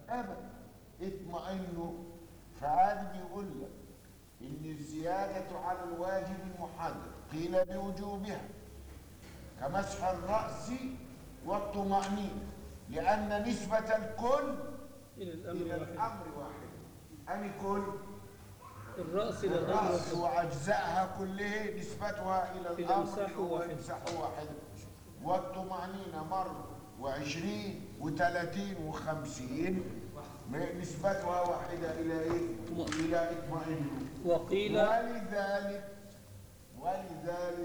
ابدا اطمئنوا فعادي بيقول لك ان الزياده على الواجب المحدد قيل بوجوبها كمسح الراس والطمانينه لان نسبه الكل إلى الأمر الى واحد الامر واحد اني كل الرأس إلى الأمر الراس واحد واجزائها كلها نسبتها الى إلى الامر إمساح هو واحد. امساح واحد والطمانينه مره وعشرين وثلاثين وخمسين نسبتها واحدة إلى إيه؟ إلى اطمئنوا وقيل ولذلك ولذلك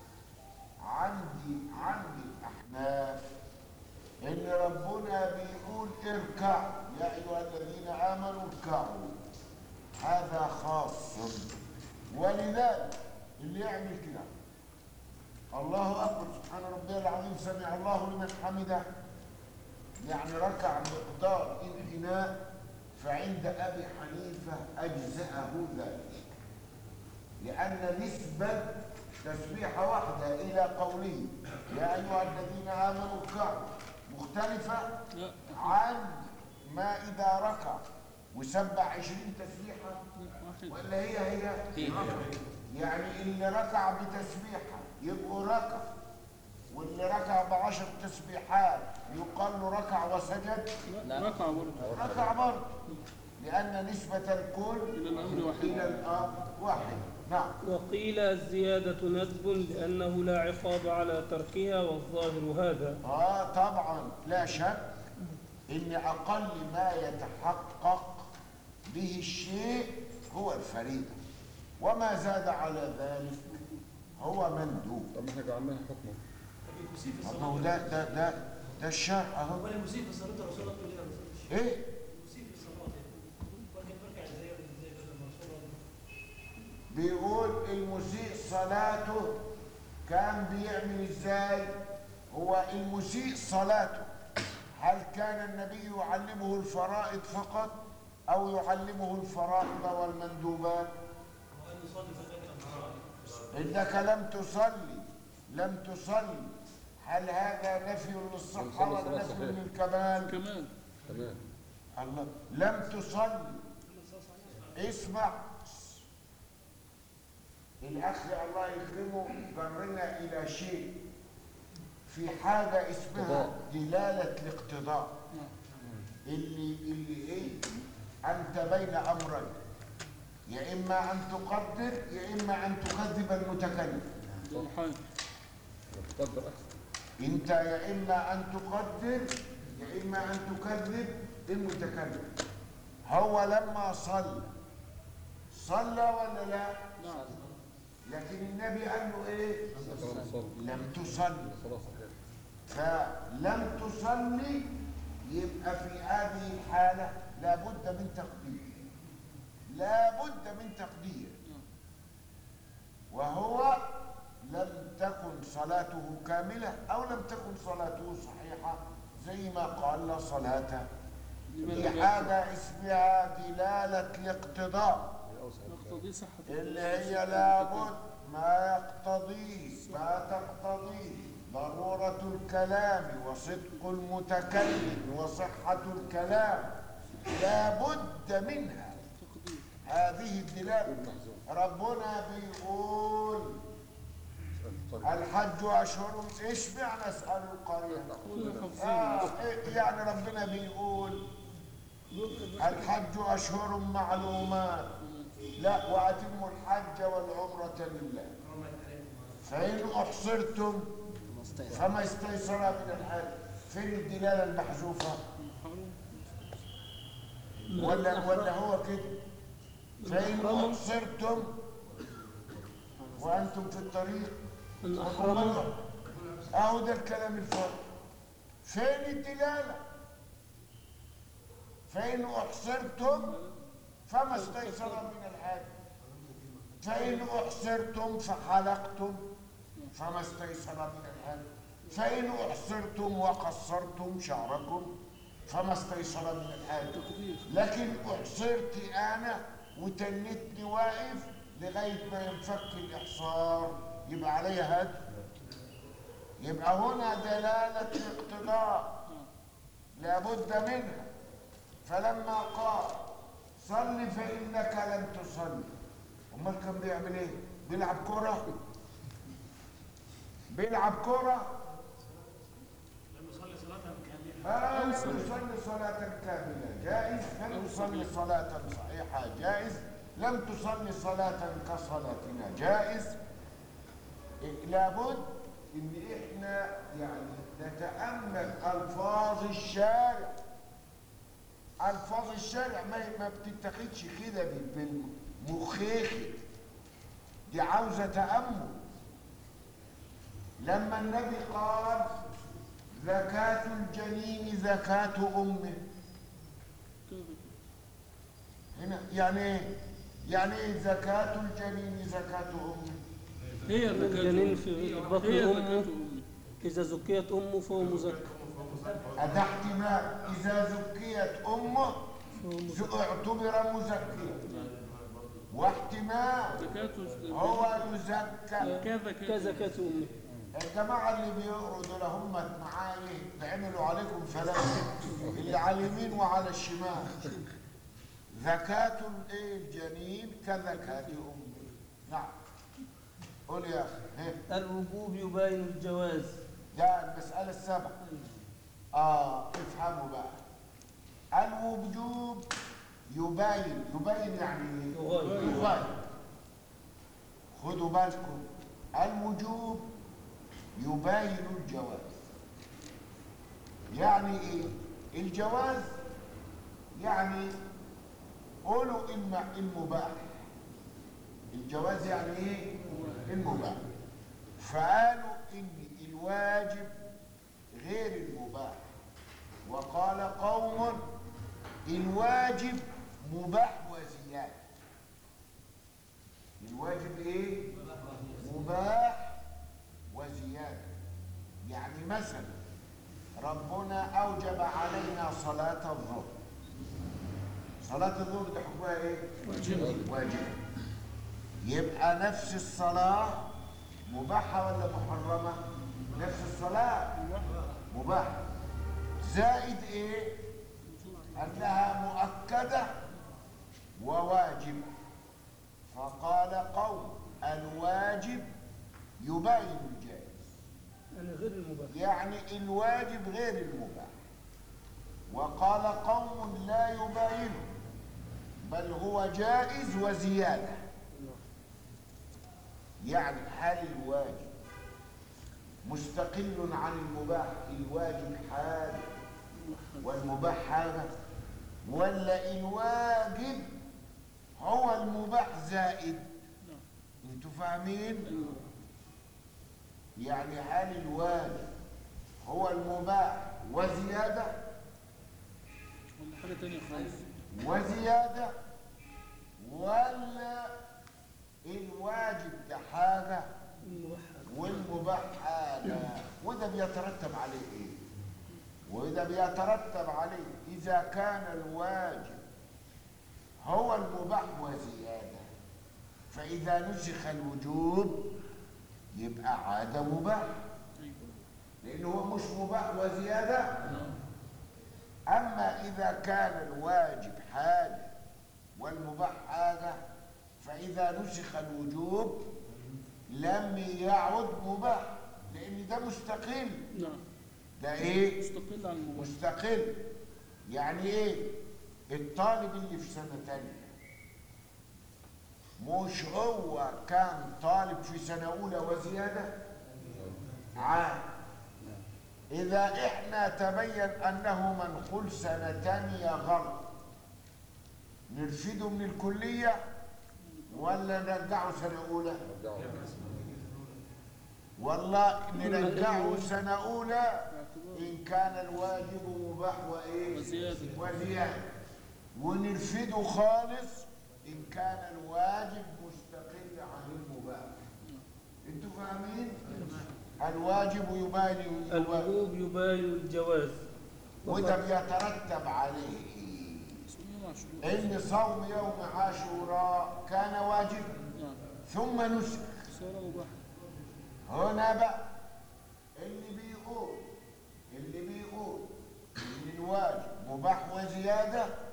عندي عندي الأحناف إن ربنا بيقول اركع يا أيها الذين آمنوا اركعوا هذا خاص ولذلك اللي يعمل كده الله أكبر سبحان ربي العظيم سمع الله لمن حمده يعني ركع مقدار انحناء فعند أبي حنيفة أجزأه ذلك لأن نسبة تسبيحة واحدة إلى قوله يا أيها الذين آمنوا اركعوا مختلفة لا عن ما إذا ركع وسبع عشرين تسبيحة واحد ولا هي هي يعني اللي ركع بتسبيحة يبقوا ركع واللي ركع بعشر تسبيحات يقال له ركع وسجد لا ركع برضه ركع برضه لأن نسبة الكل إلى الأمر واحد إلى الأمر واحد نعم وقيل الزيادة ندب لأنه لا عقاب على تركها والظاهر هذا آه طبعا لا شك إن أقل ما يتحقق به الشيء هو الفريضة وما زاد على ذلك هو مندوب طب احنا جعلناها حكما المسيء في طب ما هو الصلاة ده ده ده ده الشرع اهو ولا المسيء في الصلاة الرسول الله تقول لنا المسيء ايه المسيء في الصلاة ولكن بركع ازاي ولا ازاي بدل ما الصلاة بيقول المسيء صلاته كان بيعمل ازاي هو المسيء صلاته هل كان النبي يعلمه الفرائض فقط او يعلمه الفرائض والمندوبات وأن يصلي فذلك الفرائض انك لم تصلي لم تصلي هل هذا نفي للصحة لم تصلي ولا صلاة نفي صحيحة. للكمال كمان تمام الله لم تصلي اسمع الاخ الله يكرمه جرنا الى شيء في حاجه اسمها اقتضاء. دلاله الاقتضاء اللي اللي ايه انت بين امرين يا اما ان تقدر يا اما ان تكذب المتكلم ده حاجة تقدر احسن انت يا اما ان تقدر يا اما ان تكذب المتكلم هو لما صلى صلى ولا لا نعم لكن النبي قال له ايه مثلا صلي لم تصلي صلاة صحيحة فلم تصلي يبقى في هذه الحالة لابد من تقدير لابد من تقدير وهو لم تكن صلاته كاملة أو لم تكن صلاته صحيحة زي ما قال لا صلاة لمن في لم حاجة اسمها دلالة الاقتضاء هي اوسع يقتضي صحة اللي هي لابد ما يقتضيه ما تقتضيه ضرورة الكلام وصدق المتكلم وصحة الكلام لابد منها تقدير هذه الدلالة محزون ربنا بيقول طيب الحج أشهر إيش معنى اسأل القرية كل حافظين آه إيه يعني ربنا بيقول الحج أشهر معلومات لا وأتموا الحج والعمرة لله فإن أحصرتم فما استيسر من الحج فين الدلالة المحذوفة ولا ولا هو كده فإن أحصرتم وأنتم في الطريق أن أحرم أهو ده الكلام الفاضي فين الدلالة فإن أحصرتم فما استيسر من الحج فإن أحصرتم فحلقتم فما استيسر من الحج فإن أحصرتم وقصرتم شعركم فما استيسر من الحج لكن أحصرت أنا وتنتني واقف لغاية ما ينفك الإحصار يبقى عليها هدف يبقى هنا دلالة الاقتضاء لابد منها فلما قال صل فإنك لم تصلي أمال كان بيعمل إيه؟ بيلعب كرة؟ بيلعب كرة؟ لم يصلي صلاة كاملة آه لم يصلي صلاة كاملة جائز لم يصلي صلاة صحيحة جائز لم تصلي صلاة كصلاتنا جائز إيه، لابد ان احنا يعني نتامل الفاظ الشارع الفاظ الشارع ما ما بتتاخدش كده بال- بالمخيخ دي عاوزه تامل لما النبي قال زكاة الجنين زكاة أمه هنا يعني ايه؟ يعني ايه زكاة الجنين زكاة أمه؟ هي الجنين في بطن هي أمه زكاة أمه إذا زكيت أمه فهو مزكى أده احتمال إذا زكيت أمه فهو مزكى. ز- اعتبر مزكيا واحتمال زكاة هو يزكى كذا كزكاة أمه الجماعة اللي بيقروا دول هم معايا بيعملوا عليكم فلاسفة اللي على اليمين وعلى الشمال زكاة الايه الجنين كزكاة أمه نعم قول يا أخي ها. الوجوب يباين الجواز ده المسألة السابعة آه افهموا بقى الوجوب يبين يبين يعني إيه؟ يغاير. يغاير خدوا بالكم الوجوب يبين الجواز يعني ايه الجواز يعني قولوا الم- المباح الجواز يعني ايه المباح فقالوا ان الواجب غير المباح وقال قوم الواجب مباح وزياده الواجب ايه مباح وزياده يعني مثلا ربنا اوجب علينا صلاه الظهر صلاه الظهر دي حكمها ايه واجب واجب يبقى نفس الصلاة مباحة ولا محرمة؟ نفس الصلاة مباحة زائد ايه؟ أنها مؤكدة وواجبة فقال قوم الواجب يبين الجائز يعني غير المباح يعني الواجب غير المباح وقال قوم لا يباينه بل هو جائز وزيادة يعني هل الواجب مستقل عن المباح الواجب حاجة والمباح حاجة ولا الواجب هو المباح زائد انتوا فاهمين أيوه يعني هل الواجب هو المباح وزيادة ولا حاجة تانية خالص وزيادة ولا الواجب ده حاجة المباح والمباح حاجة وده بيترتب عليه ايه وده بيترتب عليه اذا كان الواجب هو المباح وزيادة فاذا نسخ الوجوب يبقى عاد مباح أيوه لانه هو مش مباح وزيادة نعم أما إذا كان الواجب حاجة والمباح حاجة فإذا نسخ الوجوب لم يعد مباح لأن ده مستقل نعم ده إيه؟ مستقل عن المباح مستقل يعني إيه؟ الطالب اللي في سنة تانية مش هو كان طالب في سنة أولى وزيادة؟ عاد إذا إحنا تبين أنه منقول سنة تانية غلط نرفده من الكلية ولا نرجعه سنة أولى؟ رجعوا والله نرجعه سنة أولى باعتبار إن كان الواجب مباح وإيه؟ وزيادة. وزيادة ونرفده خالص إن كان الواجب مستقل عن المباح أنتوا فاهمين؟ الواجب يبين يبين الوجوب يباين الجواز وده بيترتب عليه إيه؟ اسمه عاشوراء ان صوم يوم عاشوراء كان واجب نعم ثم نسك صار مباح هنا بقى اللي بيقول اللي بيقول ان الواجب مباح وزياده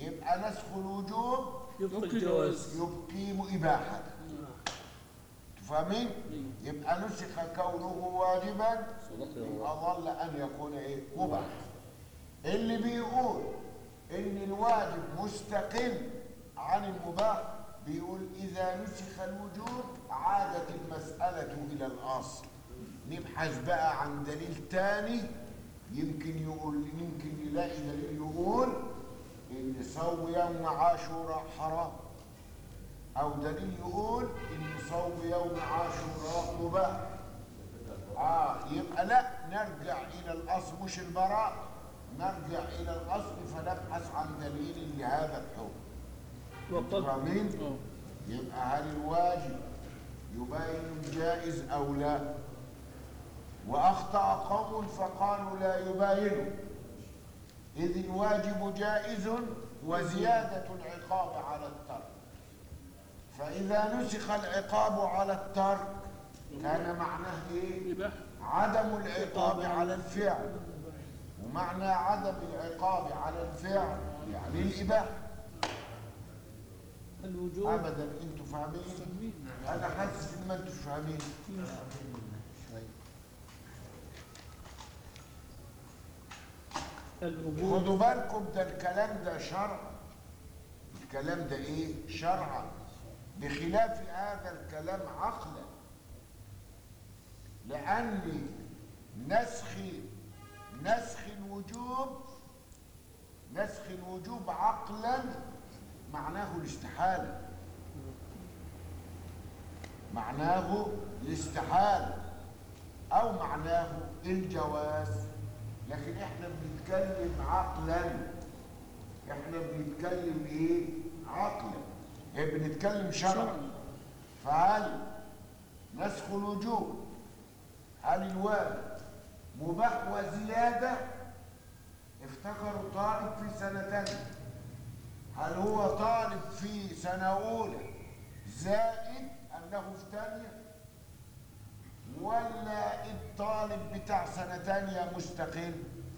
يبقى نسخ الوجوب يبقى يبقى الجواز يقيم إباحة فاهمين؟ يبقى نسخ كونه واجبا صدق يا يبقى الله ظل أن يكون إيه؟ مباح اللي بيقول إن الواجب مستقل عن المباح بيقول إذا نسخ الوجوب عادت المسألة إلى الأصل نبحث بقى عن دليل تاني يمكن يقول يمكن يلاقي دليل يقول إن صوم يوم عاشوراء حرام أو دليل يقول إن صوم يوم عاشوراء مباح آه يبقى لا نرجع إلى الأصل مش البراء نرجع إلى الأصل فنبحث عن دليل لهذا الحكم وقد فاهمين؟ اه يبقى هل الواجب يبين الجائز أو لا وأخطأ قوم فقالوا لا يباين إذ الواجب جائز وزيادة العقاب على الترك فإذا نسخ العقاب على الترك كان معناه إيه؟ إباحة عدم العقاب على الفعل ومعنى عدم العقاب على الفعل يعني الإباحة الوجوب ابدا انتوا فاهمين انا حاسس ان ما انتوا فاهمين الوجوب خدوا بالكم ده الكلام ده شرع الكلام ده ايه شرعا بخلاف هذا الكلام عقلا لان نسخ نسخ الوجوب نسخ الوجوب عقلا معناه الاستحاله معناه الاستحاله او معناه الجواز لكن احنا بنتكلم عقلا احنا بنتكلم ايه عقلا إيه بنتكلم شرعا فهل نسخ الوجوب هل الواجب مباح وزياده افتكروا طالب في سنه تانية هل هو طالب في سنه اولى زائد انه في تانية ولا الطالب بتاع سنة تانية مستقل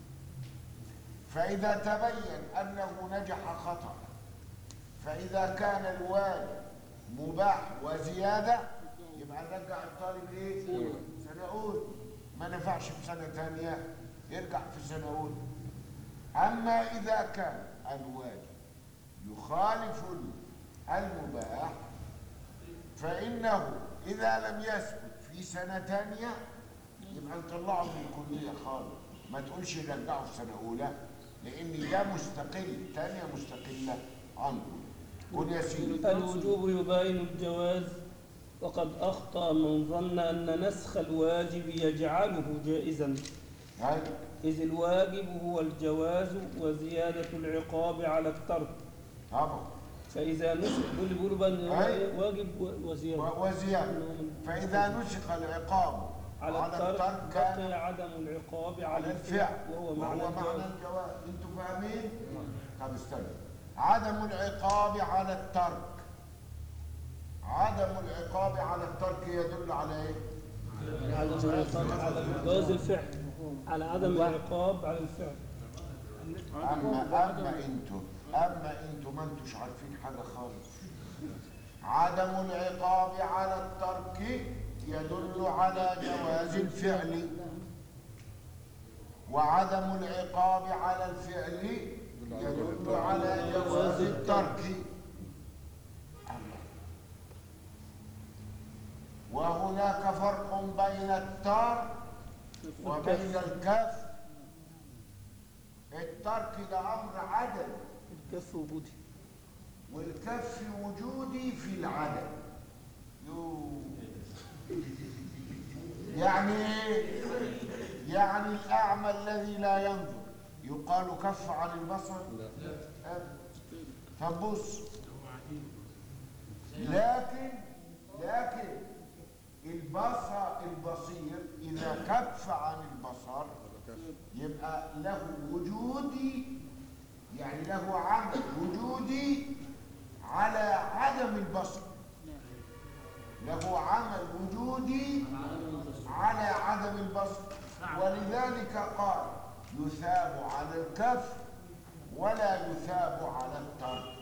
فإذا تبين أنه نجح خطأ فإذا كان الواجب مباح وزيادة يبقى نرجع الطالب إيه؟ سنة أولى ما نفعش في سنة تانية يرجع في سنة أولى أما إذا كان الواجب يخالف المباح فإنه إذا لم يثبت في سنة تانية يبقى نطلعه من الكلية خالص ما تقولش نرجعه في سنة أولى لأن ده مستقل تانية مستقلة عنه قول يا سيدي الوجوب يباين الجواز وقد أخطأ من ظن أن نسخ الواجب يجعله جائزا هاي إذ الواجب هو الجواز وزيادة العقاب على الترك طبعا فإذا نسخ بيقول بيقولوا بقى إن أي. واجب وزيادة و- وزيادة فإذا نسخ العقاب على الترك كان بقي عدم العقاب على على الفعل الفعل وهو معنى وهو معنى الجواز الجواز انتوا فاهمين؟ طب استنى عدم العقاب على الترك عدم العقاب على الترك يدل على ايه؟ عدم العقاب على جواز الفعل على عدم العقاب على الفعل اما اما انتوا اما انتوا ما انتوش عارفين حاجه خالص عدم العقاب على الترك يدل على جواز الفعل وعدم العقاب على الفعل يدل على جواز الترك وهناك فرق بين الترك وبين الكف الترك ده امر عدم الكف وجودي والكف وجودي في العدم يو. يعني ايه يعني الاعمى الذي لا ينظر يقال كف عن البصر أبدا. طب بص لكن لكن البصر البصير اذا كف عن البصر يبقى له وجودي يعني له عمل وجودي على عدم البصر له عمل وجودي على عدم البصر ولذلك قال يثاب على الكف ولا يثاب على الترك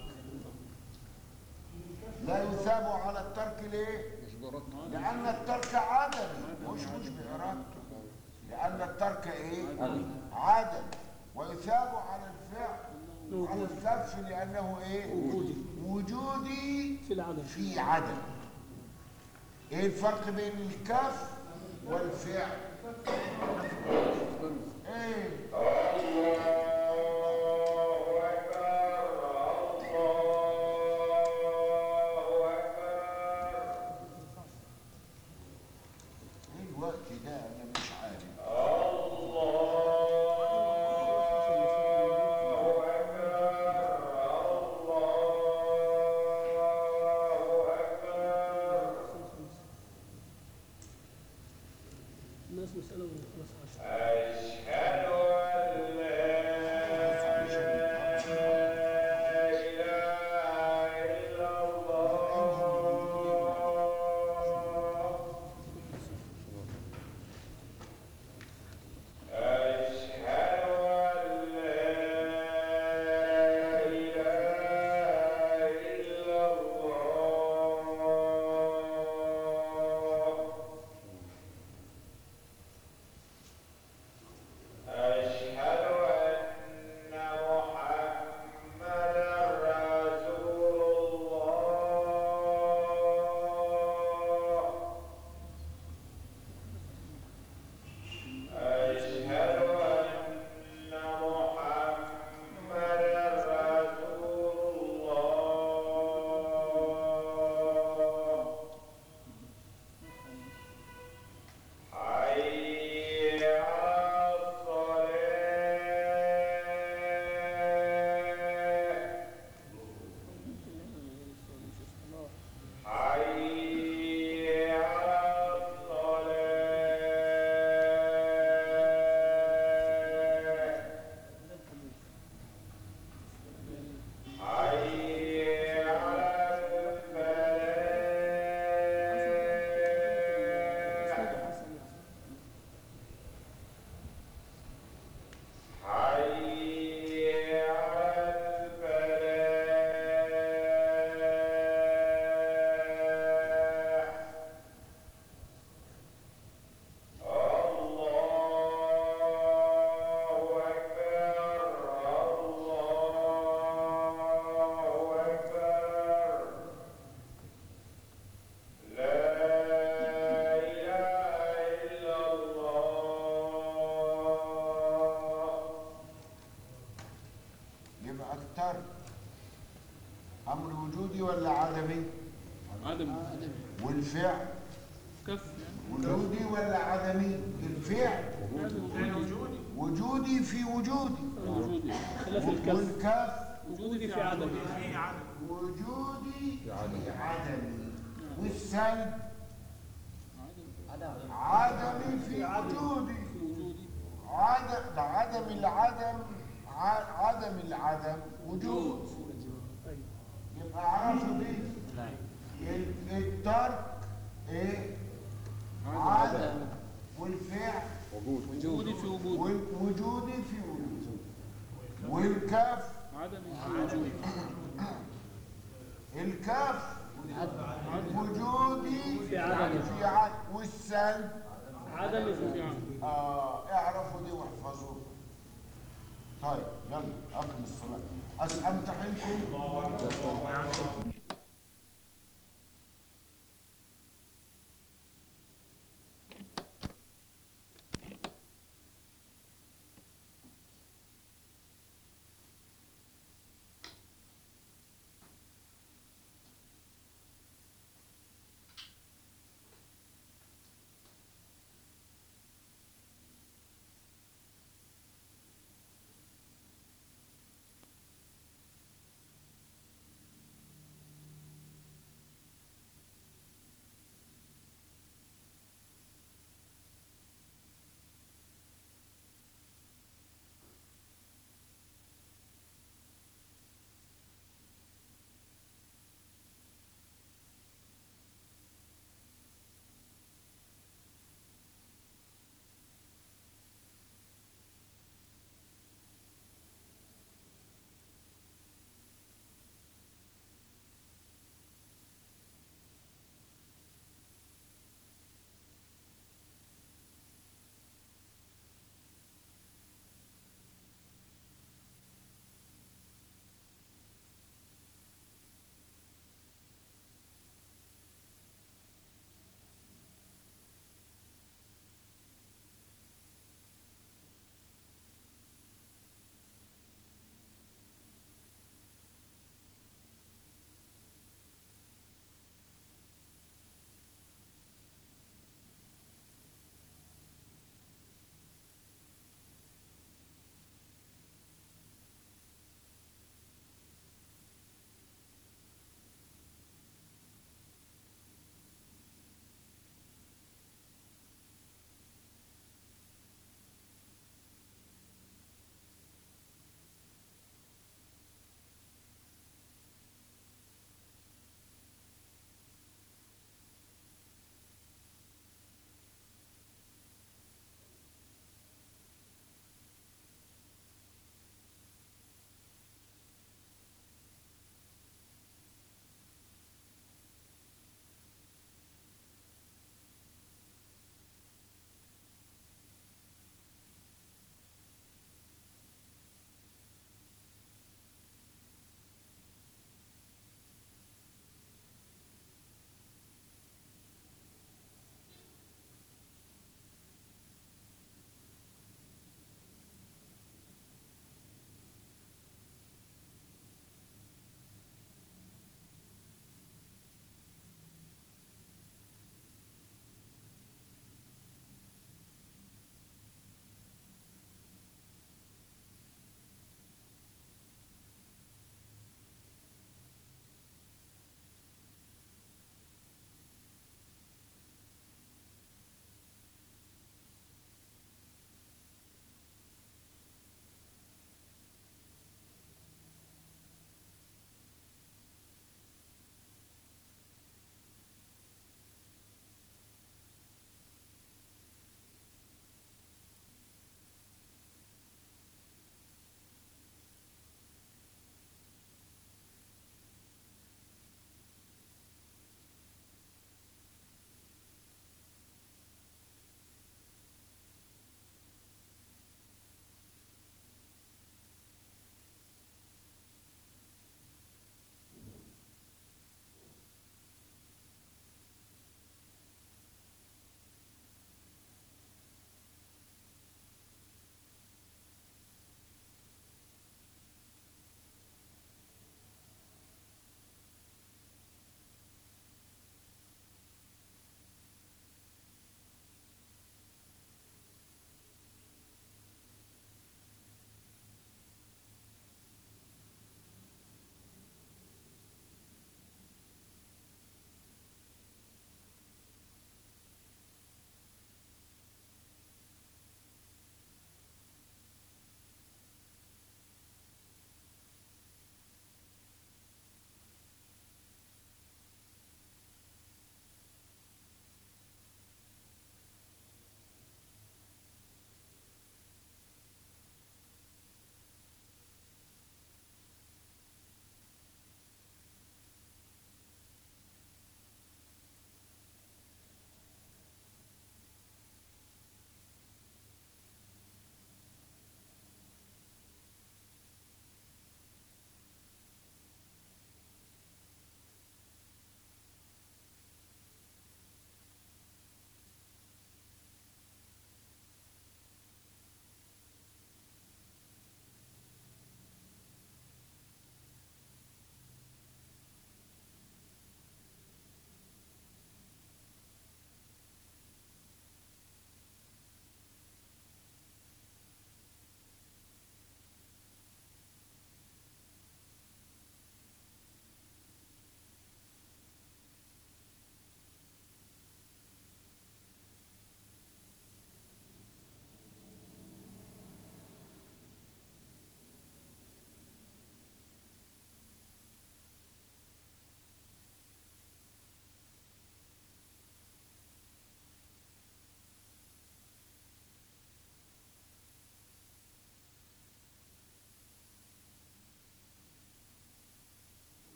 لا يثاب على الترك ليه مش بإرادته لأن الترك عدم مش مش بإرادته لأن الترك إيه؟ عدم ويثاب على الفعل على الكف لأنه إيه؟ وجودي وجودي في العدم في عدم إيه الفرق بين الكف والفعل؟ إيه؟ إيه الوقت ده أنا مش عارف الناس مسألة وخلاص عشرة يبقى الترك أمر وجودي ولا عدمي؟ عدم والفعل كف يعني وجودي ولا عدمي؟ الفعل وجودي في وجودي وجودي خلاف الكف والكف وجودي في عدم وجودي في عدم. في عدمي والسلب عدم عدمي في وجودي في وجودي عدم ده عدم العدم ع- عدم العدم وجود يبقى عرفوا دي ال- الترك ايه عدم والفعل وجود وجودي في وجودي والوجودي في وجود والكف عدم في وجودي الكف وجودي في عدم. في عدم والسلب عدم في في عدم آه اعرفوا دي واحفظوها طيب يلا اقم الصلاة أس- امتحنكم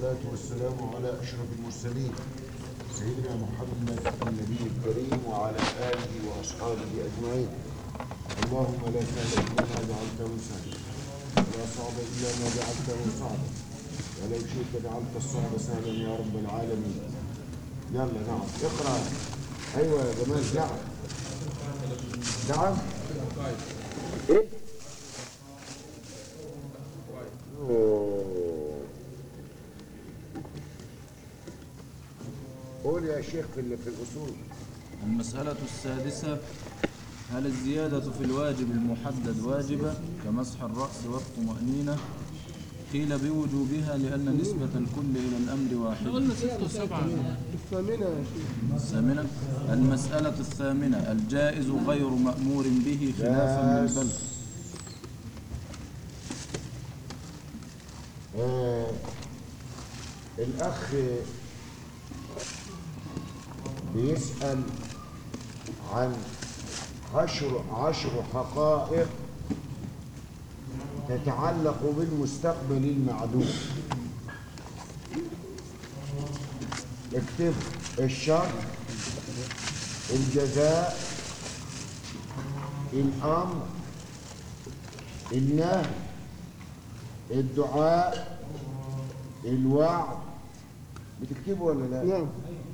والصلاة والسلام على أشرف المرسلين سيدنا محمد النبي الكريم وعلى آله وأصحابه أجمعين اللهم لا سهل إلا ما جعلته سهلا ولا صعب إلا ما جعلته صعبا ولو شئت جعلت الصعب سهلا يا رب العالمين يلا نعم اقرأ أيوة يا جمال نعم نعم إيه؟ أوه. قول يا شيخ في ال- في الأصول المسألة السادسة هل الزيادة في الواجب المحدد واجبة كمسح الرأس والطمأنينة قيل بوجوبها لأن نسبة الكل إلى الأمر احنا واحدة قلنا ستة وسبعة الثامنة المسألة الثامنة الجائز غير مأمور به خلافا بس. للبلد آه الأخ بيسأل عن عشر عشر حقائق تتعلق بالمستقبل المعدوم اكتب الشر الجزاء الأمر النهي الدعاء الوعد بتكتبه ولا لا؟ نعم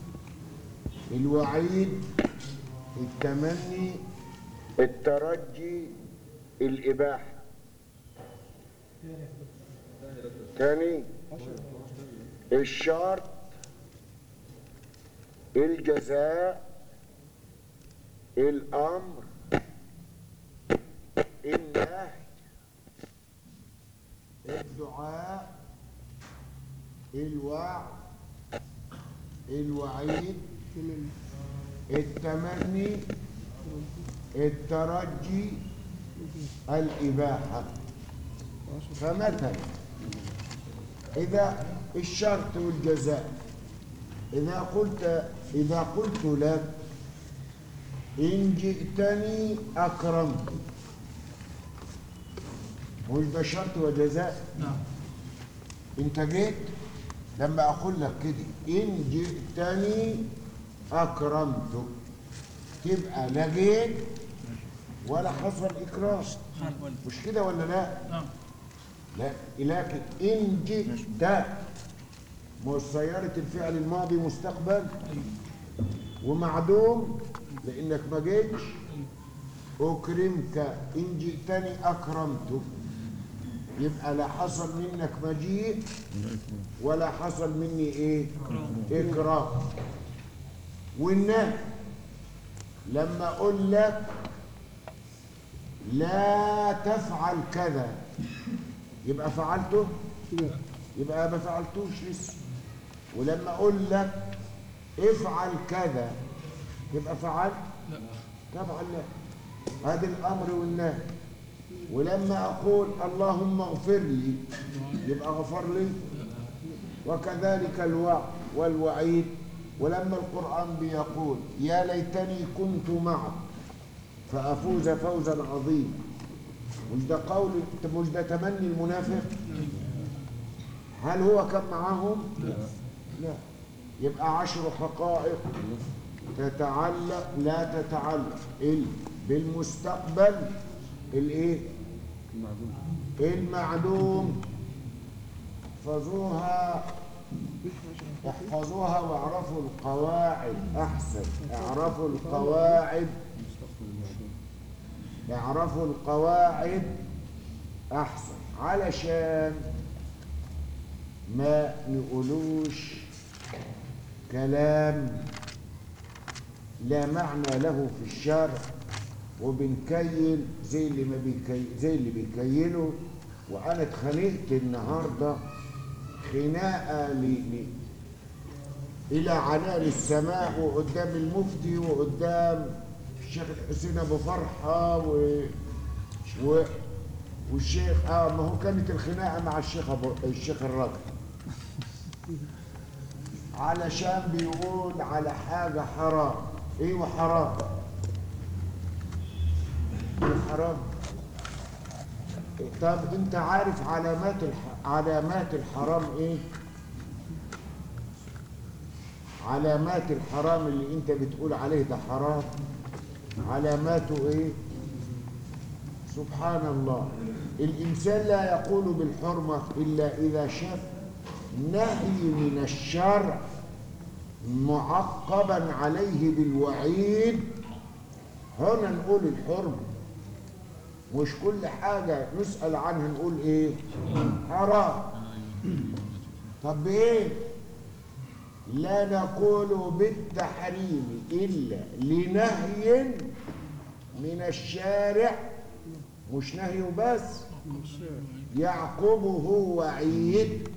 الوعيد التمني الترجي الإباحة تاني الشرط الجزاء الأمر النهي الدعاء الوعد الوعيد التمني الترجي الإباحة فمثلا إذا الشرط والجزاء إذا قلت إذا قلت لك إن جئتني أكرمت مش ده شرط وجزاء نعم انت جيت لما اقول لك كده ان جئتني اكرمتك تبقى لا جيت ولا حصل اكرام مش كده ولا لا نعم لا لكن ان جئت مش سيارة الفعل الماضي مستقبل ومعدوم لانك ما جيتش اكرمك ان جئتني اكرمتك يبقى لا حصل منك مجيء ولا حصل مني ايه اكرام والنهي لما اقول لك لا تفعل كذا يبقى فعلته يبقى ما فعلتوش لسه ولما اقول لك افعل كذا يبقى فعلت طبعا لا هذا الامر والنهي ولما اقول اللهم اغفر لي يبقى غفر لي وكذلك الوعد والوعيد ولما القران بيقول يا ليتني كنت معك فافوز فوزا عظيما مش ده قول مش ده تمني المنافق هل هو كان معاهم لا يبقى عشر حقائق تتعلق لا تتعلق ال بالمستقبل الايه المعدوم المعدوم احفظوها احفظوها واعرفوا القواعد احسن اعرفوا القواعد مستقبل المعدوم اعرفوا القواعد احسن علشان ما نقولوش كلام لا معنى له في الشرع وبنكيل زي اللي ما بيكي زي اللي بيكيلوا وانا اتخانقت النهارده خناقه ل... ل... الى عنان السماء وقدام المفتي وقدام الشيخ الحسين ابو فرحه و... و... والشيخ اه ما هو كانت الخناقه مع الشيخ ابو الشيخ الراجل علشان بيقول على حاجه حرام ايوه حرام ايه حرام طب انت عارف علامات الح... علامات الحرام ايه علامات الحرام اللي انت بتقول عليه ده حرام علاماته ايه سبحان الله الانسان لا يقول بالحرمه الا اذا شاف نهي من الشرع معقبا عليه بالوعيد هنا نقول الحرمه مش كل حاجه نسال عنها نقول ايه حرام طب ايه لا نقول بالتحريم إلا لنهي من الشارع مش نهي بس يعقبه وعيد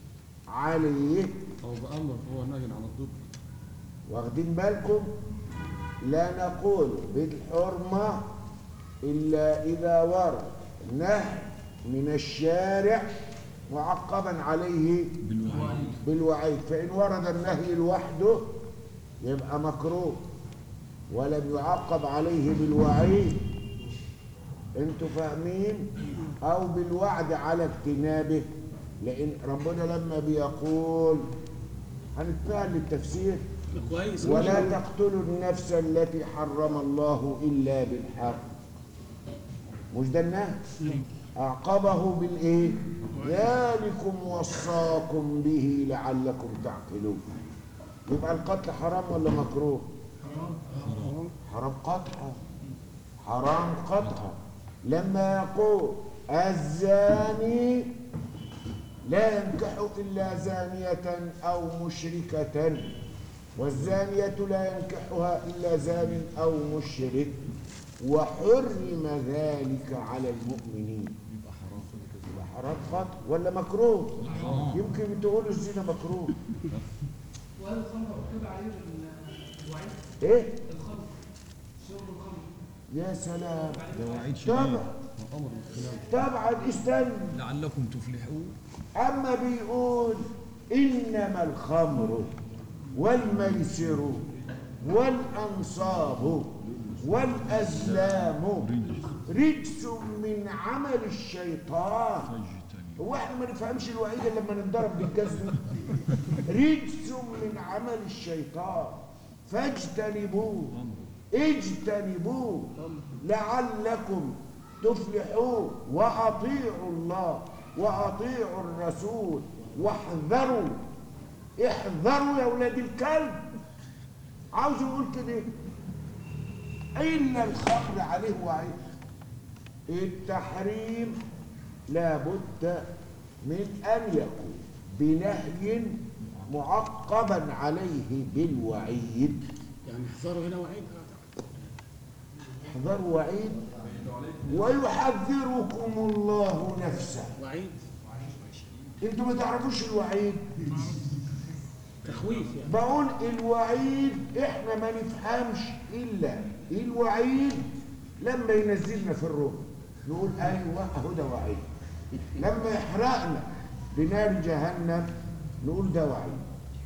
عليه أو بأمر هو نهي عن الضد واخدين بالكم لا نقول بالحرمة إلا إذا ورد نهي من الشارع معقبا عليه بالوعيد بالوعيد فإن ورد النهي لوحده يبقى مكروه ولم يعقب عليه بالوعيد انتوا فاهمين او بالوعد على اجتنابه لان ربنا لما بيقول هنتنقل للتفسير كويس ولا تقتلوا النفس التي حرم الله الا بالحق مش ده النهي أعقبه بالإيه؟ ذلكم وصاكم به لعلكم تعقلون يبقى القتل حرام ولا مكروه؟ حرام قطعا حرام قطعا لما يقول الزاني لا ينكح إلا زانية أو مشركة والزانية لا ينكحها إلا زان أو مشرك وحرم ذلك على المؤمنين يبقى حرام يبقى حرام قطع ولا مكروه يمكن تقولوا الزنا مكروه وهل الخمر مكتوب عليه الوعيد ايه الخمر شرب الخمر يا سلام ده وعيد طبعا شديد وأمر بالخلاف طبعا استنى لعلكم تفلحون اما بيقول انما الخمر والميسر والانصاب والازلام رجس من عمل الشيطان هو احنا ما نفهمش الوعيد إلا لما نتضرب بالجزم رجس من عمل الشيطان فاجتنبوه اجتنبوه لعلكم تفلحون واطيعوا الله واطيعوا الرسول واحذروا احذروا يا ولاد الكلب عاوز يقول كده الا الخمر عليه وعيد التحريم لابد من ان يكون بنهي معقبا عليه بالوعيد يعني احذروا هنا وعيد احذروا وعيد ويحذركم الله نفسه وعيد انتوا ما تعرفوش الوعيد تخويف يعني بقول الوعيد احنا ما نفهمش الا الوعيد لما ينزلنا في الروح نقول ايوه اهو ده وعيد لما يحرقنا بنار جهنم نقول ده وعيد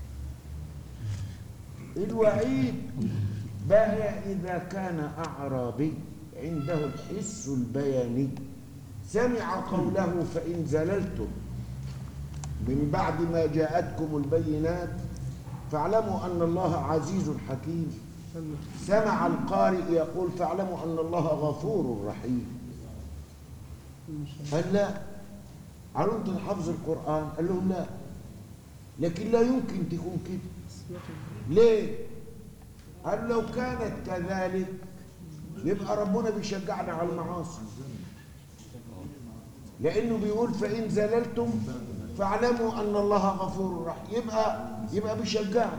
الوعيد بقى اذا كان اعرابي عنده الحس البياني سمع قوله فان زللتم من بعد ما جاءتكم البينات فاعلموا أن الله عزيز حكيم سمع القارئ يقول فاعلموا أن الله غفور رحيم قال لا قالوا انت حفظ القرآن قال لهم لا لكن لا يمكن تكون كده ليه قال لو كانت كذلك يبقى ربنا بيشجعنا على المعاصي لانه بيقول فان زللتم فاعلموا ان الله غفور رحيم يبقى يبقى بيشجعنا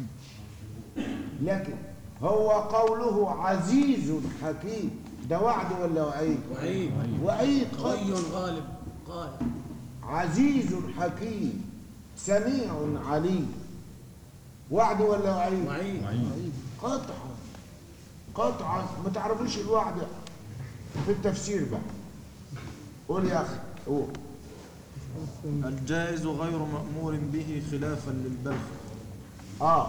لكن هو قوله عزيز حكيم ده وعد ولا وعيد وعيد وعيد قوي قد غالب قائم عزيز حكيم سميع عليم وعد ولا وعيد وعيد قطعا قطعا ما تعرفوش الوعد في التفسير بقى قول يا اخي قول الجائز غير مأمور به خلافا للبغي اه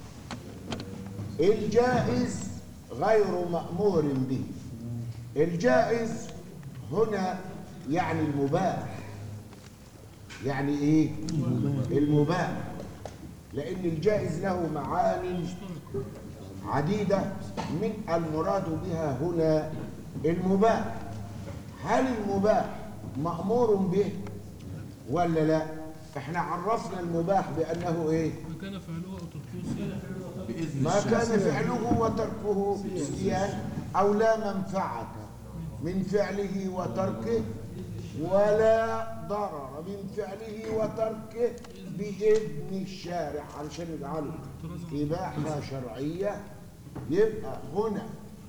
الجائز غير مأمور به الجائز هنا يعني المباح يعني ايه المباح لأن الجائز له معان عديدة من المراد بها هنا المباح هل المباح مأمور به ولا لا احنا عرفنا المباح بأنه ايه ما كان فعلوه أو تركوه سيئة بإذن ما الشارع. كان فعله وتركه عصيان أو لا منفعة من فعله وتركه ولا ضرر من فعله وتركه بإذن الشارع علشان يجعله إباحة شرعية يبقى هنا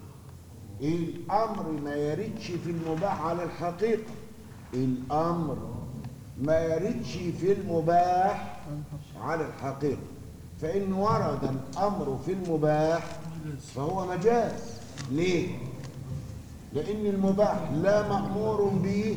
الأمر ما يردش في المباح على الحقيقة الأمر ما يردش في المباح على الحقيقة فإن ورد الأمر في المباح فهو مجاز ليه؟ لأن المباح لا مأمور به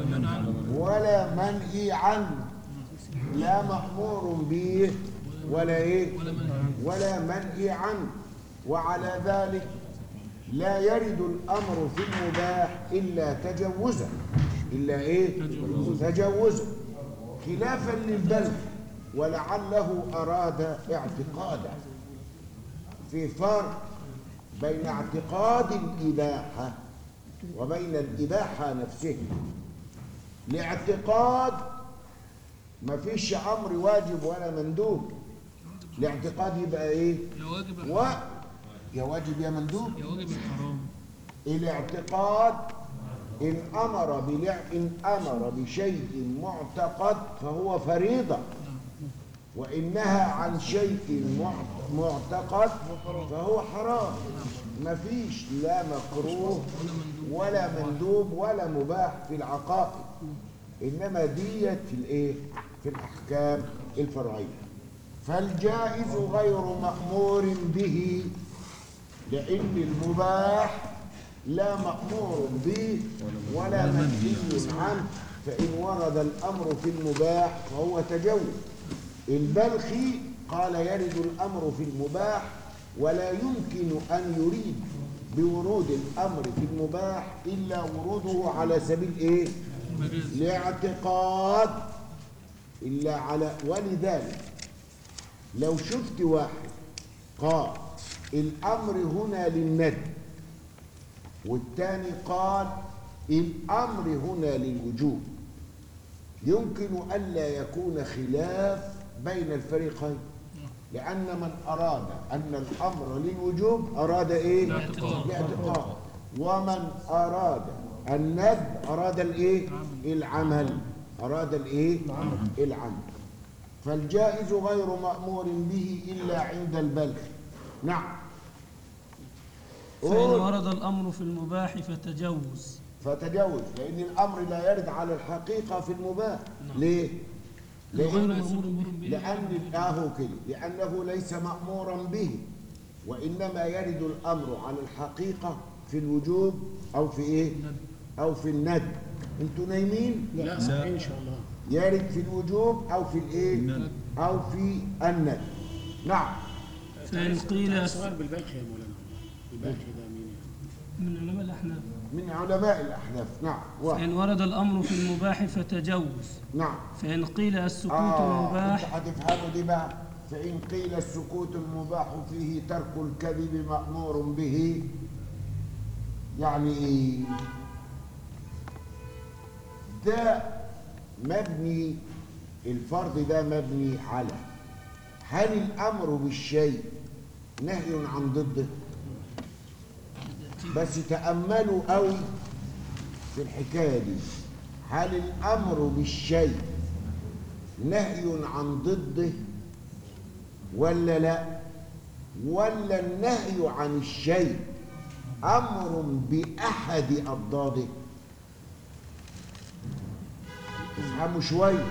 ولا منهي عنه لا مأمور به ولا إيه؟ ولا منهي عنه وعلى ذلك لا يرد الأمر في المباح إلا تجوزا إلا إيه؟ تجوزا خلافا للبلد ولعله أراد اعتقادا في فرق بين اعتقاد الإباحة وبين الإباحة نفسها الاعتقاد ما فيش أمر واجب ولا مندوب الاعتقاد يبقى إيه؟ يا واجب و يا واجب يا مندوب يا واجب الحرام الاعتقاد إن أمر بلع... إن أمر بشيء معتقد فهو فريضة وإن نهى عن شيء معت- معتقد فهو حرام مفيش لا مكروه ولا مندوب ولا مباح في العقائد إنما ديت في الإيه؟ في الأحكام الفرعية فالجائز غير مأمور به لأن المباح لا مأمور به ولا منهي عنه فإن ورد الأمر في المباح فهو تجوز البلخي قال يرد الأمر في المباح ولا يمكن أن يريد بورود الأمر في المباح إلا وروده على سبيل إيه؟ مجاز لاعتقاد إلا على ولذلك لو شفت واحد قال الأمر هنا للند والتاني قال الأمر هنا للوجوب يمكن ألا يكون خلاف بين الفريقين لأن من أراد أن الأمر للوجوب أراد إيه؟ الاعتقاد. الاعتقاد ومن أراد الند أراد الإيه؟ العمل أراد الإيه؟ العمل فالجائز غير مأمور به إلا عند البلخ نعم فإن قول. ورد الأمر في المباح فتجوز فتجوز لأن الأمر لا يرد على الحقيقة في المباح ليه؟ غير لأن مأمور به لأن آه كده لأنه ليس مأمورا به وإنما يرد الأمر على الحقيقة في الوجوب أو في إيه؟ أو في الند أنتوا نايمين؟ لا صحيح ان شاء الله يرد في الوجوب أو في الإيه؟ أو في الند نعم فإن قيل سؤال بالبلخ يا مولانا البلخ ده مين يعني؟ من علماء الأحناف من علماء الأحناف نعم واحد فإن ورد الأمر في المباح فتجوز نعم فإن قيل السكوت آه أنت مباح هتفهموا دي بقى فإن قيل السكوت المباح فيه ترك الكذب مأمور به يعني إيه؟ ده مبني الفرض ده مبني على هل الأمر بالشيء نهي عن ضده بس تأملوا قوي في الحكاية دي هل الأمر بالشيء نهي عن ضده ولا لا ولا النهي عن الشيء أمر بأحد أضداده افهموا شوية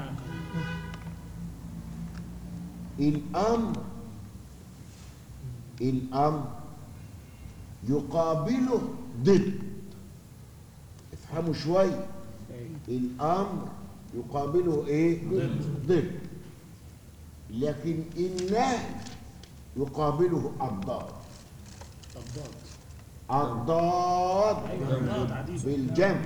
الأمر الأمر يقابله ضد افهموا شوية الأمر يقابله إيه؟ ضد لكن النهي يقابله الضاد ضباط الضاد ايوه ضباط عديد بالجمع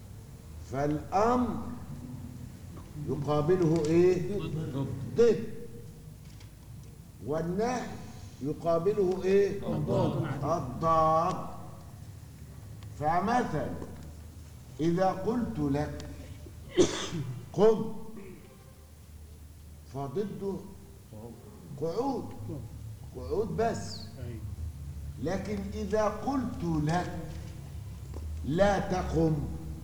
فالأمر يقابله إيه؟ ضد والنهي يقابله ايه الضاد. الضاد فمثلا اذا قلت لك قم فضده قعود قعود بس أي لكن إذا قلت لك لا تقم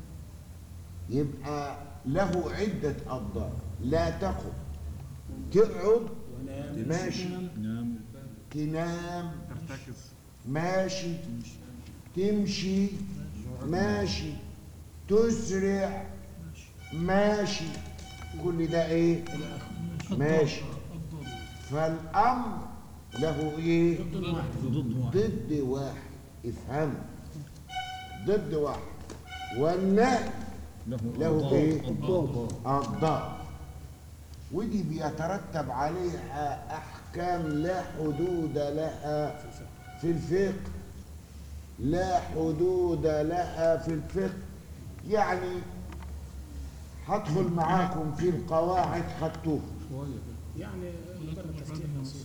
يبقى له عدة أضداد لا تقم تقعد ماشي نعم تنام ترتكز ماشي تمشي ماشي تسرع ماشي كل ده ايه ماشي فالامر له ايه ضد واحد افهم ضد واحد والنهي له ايه الضاد ودي بيترتب عليها احكام لا حدود لها في الفقه لا حدود لها في الفقه يعني هدخل معاكم في القواعد خدتوها شوية كده يعني مجرد تفكير بسيط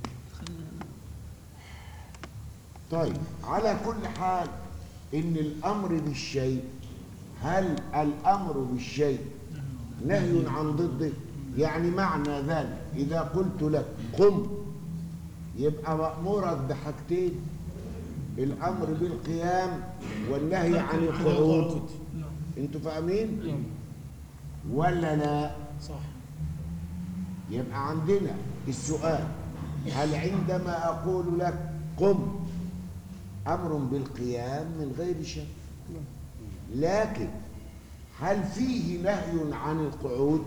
طيب على كل حال ان الامر بالشيء هل الامر بالشيء نهي عن ضده يعني معنى ذلك اذا قلت لك قم يبقى مامورك بحاجتين الامر بالقيام والنهي عن القعود انتوا فاهمين ولا لا صح يبقى عندنا السؤال هل عندما أقول لك قم أمر بالقيام من غير شك لكن هل فيه نهي عن القعود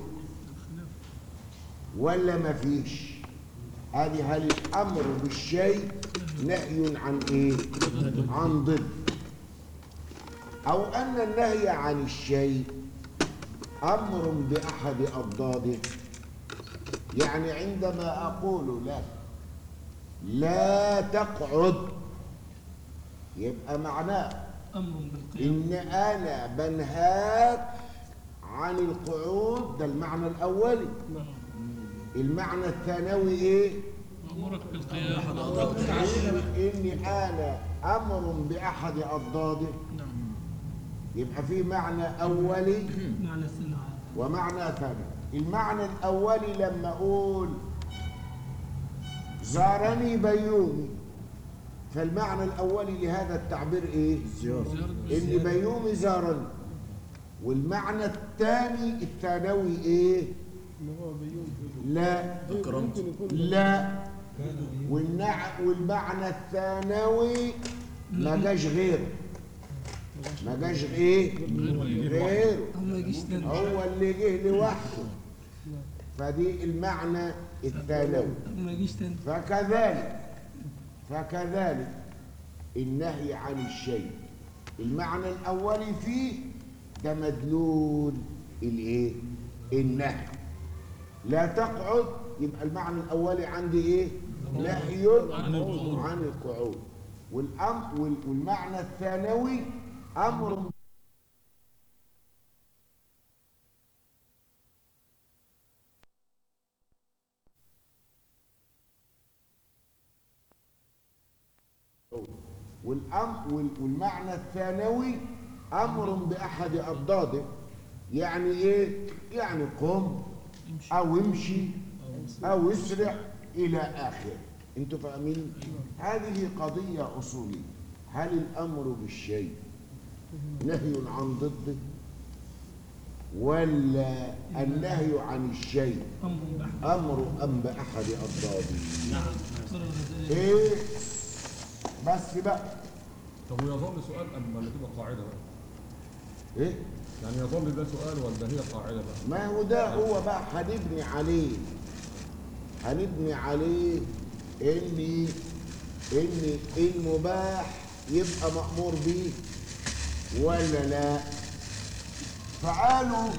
ولا ما فيش هذه هل الأمر بالشيء نهي عن إيه عن ضد أو أن النهي عن الشيء أمر بأحد أضداده يعني عندما أقول لك لا تقعد يبقى معناه أمر بالقيام إن أنا بنهاك عن القعود ده المعنى الأولي المعنى الثانوي إيه؟ مأمورك بالقيام إني أنا أمر بأحد أضداده نعم يبقى في معنى أولي معنى السنة ومعنى ثاني المعنى الأولي لما أقول زارني بيومي فالمعنى الأولي لهذا التعبير إيه؟ إن بيومي زارني والمعنى الثاني الثانوي إيه؟ لا لا والنع والمعنى الثانوي ما جاش غيره ما جاش ايه غيره ما يجيش تاني هو اللي جه لوحده فدي المعنى الثانوي ما يجيش تاني فكذلك فكذلك النهي عن الشيء المعنى الاولي فيه ده مدلول الايه النهي لا تقعد يبقى المعنى الاولي عندي ايه نهي عن القعود والأم وال- والمعنى الثانوي امر والأم وال- والمعنى الثانوي أمر بأحد أضداده يعني إيه؟ يعني قم أو امشي أو اسرع إلى آخره أنتوا فاهمين؟ هذه قضية أصولية هل الأمر بالشيء نهي عن ضده ولا النهي عن الشيء أمر بحث أمر أم بأحد أضداده قرر ذلك إيه؟ بس بقى طب ويظل سؤال أما اللي تبقى قاعدة بقى إيه؟ يعني يظل ده سؤال ولا هي قاعدة بقى ما هو ده هو بقى هنبني عليه هنبني عليه ان ان المباح يبقى مأمور بيه ولا لا فقالوا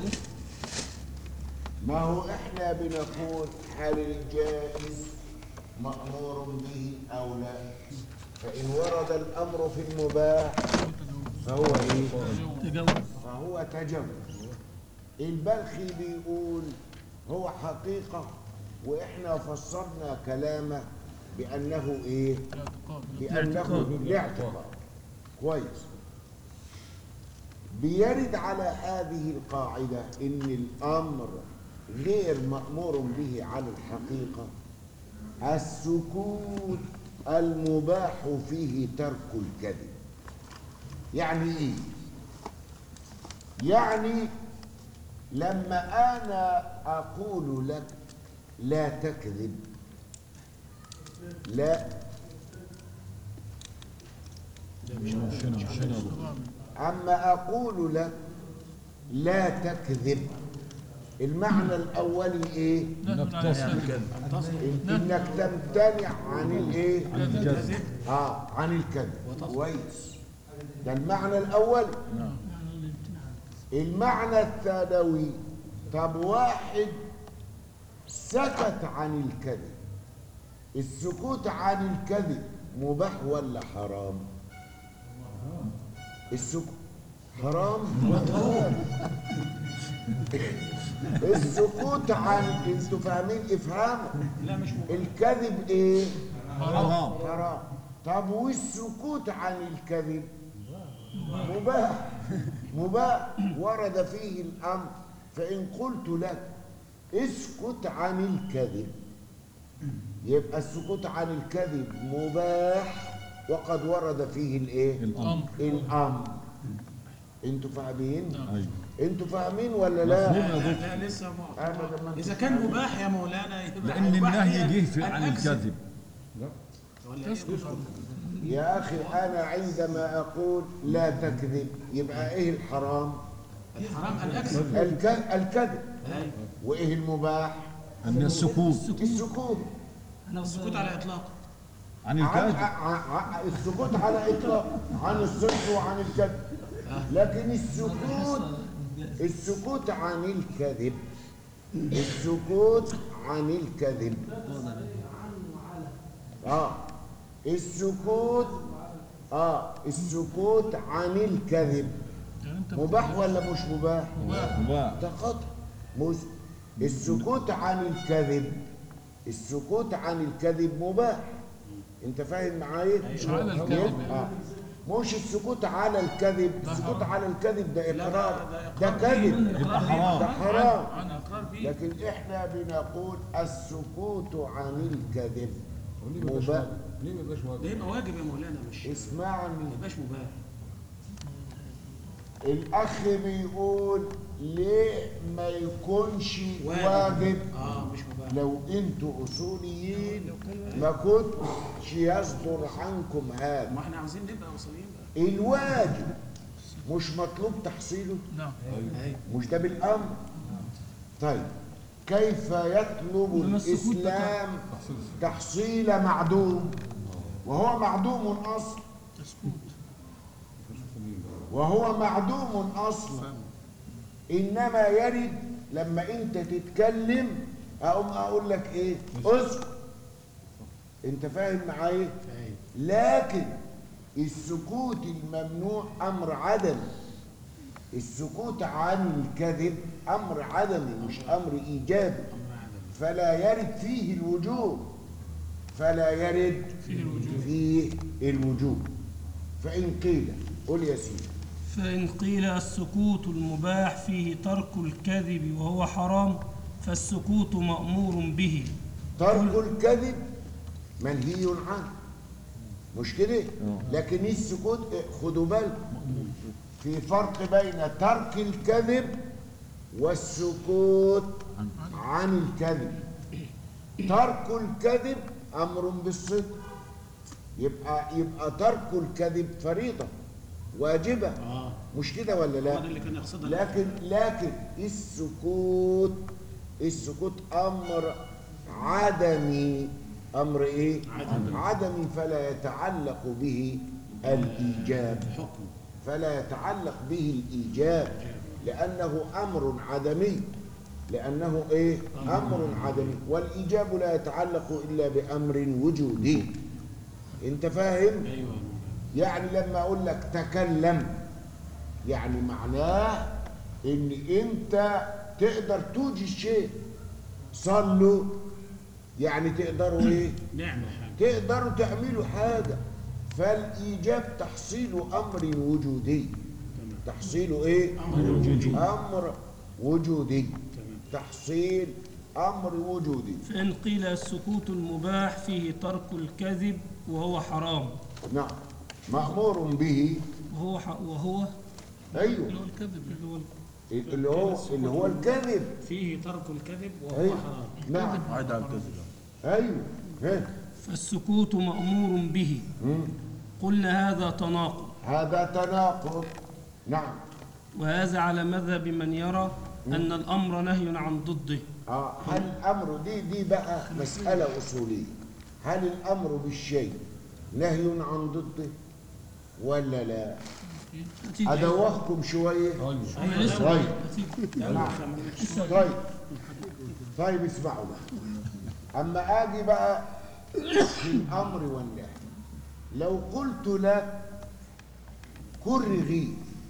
ما هو احنا بنقول هل الجائز مأمور به او لا فإن ورد الأمر في المباح فهو ايه تجاوز فهو تجوز البلخي بيقول هو حقيقة واحنا فسرنا كلامه بانه ايه اعتقاد بانه الاعتقاد كويس بيرد على هذه القاعده ان الامر غير مامور به على الحقيقه السكوت المباح فيه ترك الكذب يعني ايه يعني لما انا اقول لك لا تكذب لا مش هنا مش هنا يا دكتور. اما اقول لك لا تكذب المعنى الاولي ايه نبتسم إن- انك تمتنع عن الايه عن الكذب اه عن الكذب كويس ده المعنى الاول المعنى الثانوي طب واحد سكت عن الكذب السكوت عن الكذب مباح ولا حرام السكوت حرام السكوت عن انتوا فاهمين افهاموا لا مش مباح الكذب ايه حرام حرام طب والسكوت عن الكذب مباح مباح ورد فيه الامر فان قلت لك اسكت عن الكذب يبقى السكوت عن الكذب مباح وقد ورد فيه الايه الامر الامر انتوا فاهمين ايوه انتوا فاهمين ولا لا مفهوم يا لا, لا لسه ما ابدا ما اذا كان مباح يا مولانا يبقى لان مباح النهي هي جه في أن عن أكذب. الكذب ولا إيه؟ يا اخي انا عندما اقول لا تكذب يبقى ايه الحرام الحرام ان اكذب الك- الكذب أيوة. وايه المباح ان السكوت السكوت السكوت على اطلاق عن عن الكذب ع- ع- السكوت على اطلاق عن الصدق وعن الكذب لكن السكوت السكوت عن الكذب السكوت عن الكذب اه السكوت اه السكوت عن الكذب يعني انت مباح ولا مش مباح مباح ده خطأ مش السكوت عن الكذب السكوت عن الكذب مباح انت فاهم معايا مش على الكذب آه. مش السكوت على الكذب السكوت على الكذب ده لا، اقرار ده- ده ده إقرار كذب بيه. يبقى ده حرام حرام عن اقرار به لكن احنا بنقول السكوت عن الكذب ليه ما يبقاش مباح. واجب؟ ليه ما يبقاش ده واجب يبقى واجب يا مولانا مش ما اسمعني يبقاش مباح الاخ بيقول ليه ما يكونش واجب. واجب اه مش مباح لو انتوا اصوليين ما كنتش يصدر عنكم هذا ما احنا عاوزين نبقى اصوليين بقى الواجب مش مطلوب تحصيله نعم أيوة. مش ده بالامر طيب كيف يطلب إنما السكوت ده الاسلام تحصيل معدوم وهو معدوم اصلا تسكوت وهو معدوم اصلا انما يرد لما انت تتكلم اقوم اقول لك ايه اسكت انت فاهم معايا أيوة. لكن السكوت الممنوع امر عدمي السكوت عن الكذب امر عدمي مش امر ايجابي فلا يرد فيه الوجوب فلا يرد فيه الوجوب. فيه الوجوب فان قيل قل يا سيدي فإن قيل السكوت المباح فيه ترك الكذب وهو حرام فالسكوت مأمور به ترك الكذب منهي عنه مش كده لكن السكوت خدوا بالكم في فرق بين ترك الكذب والسكوت عن الكذب ترك الكذب امر بالصدق يبقى يبقى ترك الكذب فريضه واجبه اه مش كده ولا هو لا ده اللي كان يقصدها لكن لكن السكوت السكوت امر عدمي امر ايه عدمي. عدمي فلا يتعلق به الايجاب حكم فلا يتعلق به الايجاب لانه امر عدمي لانه ايه امر عدمي والايجاب لا يتعلق الا بامر وجودي انت فاهم ايوه يعني لما اقول لك تكلم يعني معناه ان انت تقدر توجد شيء صلوا يعني تقدروا ايه نعمل حاجة تقدروا تعملوا حاجة فالإيجاب تحصيل أمر وجودي تحصيل إيه؟ أمر وجودي. أمر وجودي تمام تحصيل أمر وجودي فإن قيل السكوت المباح فيه ترك الكذب وهو حرام نعم مأمور به وهو ح... وهو أيوه اللي هو الكذب اللي هو اللي هو اللي هو الكذب فيه ترك الكذب وهو أيوه حرام نعم عاد على الكذب أيوه ها. فالسكوت مأمور به مم. قلنا هذا تناقض هذا تناقض نعم وهذا على مذهب من يرى أن الأمر نهي عن ضده آه هل الأمر دي دي بقى مسألة أصولية هل الأمر بالشيء نهي عن ضده ولا لا هتيجي- أدوخكم شوية أنا لسه طيب هتيجي. نعم طيب طيب اسمعوا بقى أما آجي بقى في الأمر والنهي لو قلت لك كل رغيف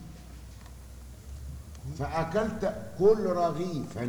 فأكلت كل رغيفا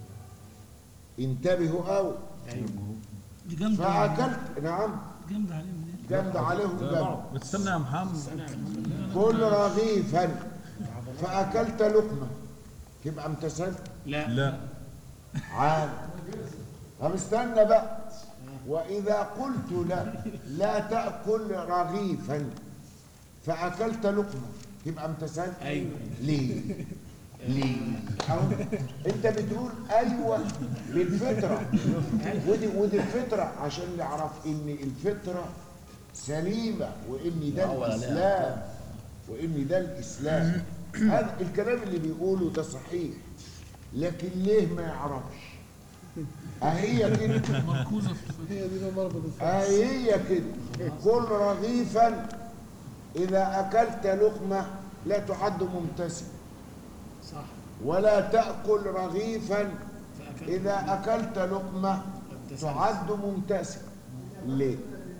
انتبهوا أو دي جامدة عليهم. فأكلت نعم جامدة عليهم دي. جنب عليهم جنب بتستنى يا محمد كل رغيفا فأكلت لقمة تبقى امتثلت لا لا عاد طب استنى بقى وإذا قلت لا لا تأكل رغيفا فأكلت لقمة تبقى امتثلت أيوه ليه؟ ليه؟ أو أنت بتقول أيوه بالفطرة ودي ودي الفطرة عشان نعرف إن الفطرة سليمة وإن ده الإسلام وإن ده الإسلام هذا الكلام اللي بيقوله ده صحيح لكن ليه ما يعرفش؟ أهي كده مركوزة في أهي كده كل رغيفا إذا أكلت لقمة لا تعد ممتثل صح ولا تأكل رغيفا فأكلت إذا أكلت لقمة تعد ممتثل ليه؟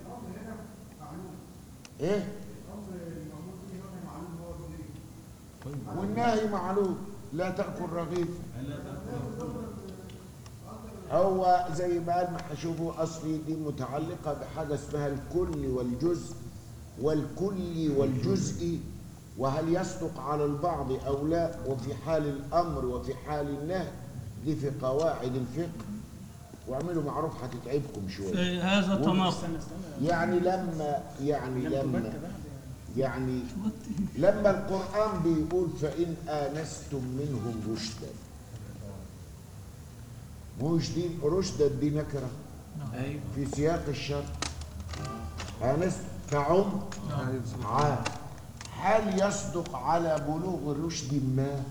إيه؟ والنهي معلوم لا تأكل رغيفا هو زي ما قال ما هشوفوا أصلي دي متعلقة بحاجة اسمها الكل والجزء والكل والجزء وهل يصدق على البعض أو لا وفي حال الأمر وفي حال النهي دي في قواعد الفقه واعملوا معروف هتتعبكم شوية هذا تناقض استنى استنى يعني لما يعني لم لما تبت بقى يعني لما القرآن بيقول فإن آنستم منهم رشدا مش دي رشدا دي نكرة أيوه في سياق الشر آنست تعم عام هل يصدق على بلوغ الرشد ما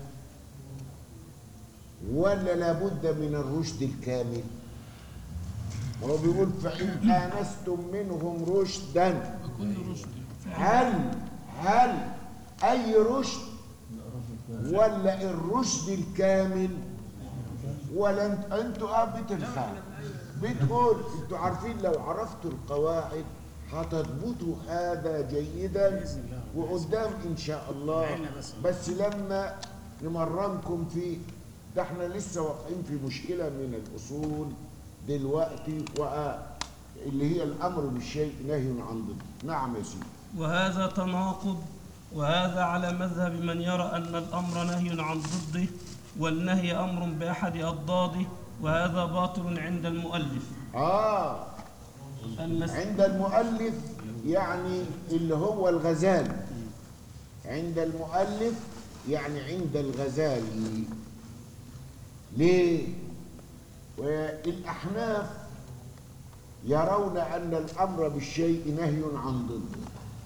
ولا لابد من الرشد الكامل هو بيقول فإن آنستم منهم رشدا كل رشد هل هل أي رشد ولا الرشد الكامل ولا انت انتوا اه بتنفع بتقول انتوا عارفين لو عرفتوا القواعد هتضبطوا هذا جيدا وقدام ان شاء الله عيننا بس. بس لما نمرنكم فيه ده احنا لسه واقعين في مشكله من الاصول دلوقتي وآه اللي هي الامر بالشيء نهي عن ضده نعم يا سيدي وهذا تناقض وهذا على مذهب من يرى أن الأمر نهي عن ضده والنهي أمر بأحد أضداده وهذا باطل عند المؤلف اه المس... عند المؤلف يعني اللي هو الغزالي عند المؤلف يعني عند الغزالي ليه والأحناف يرون أن الأمر بالشيء نهي عن ضده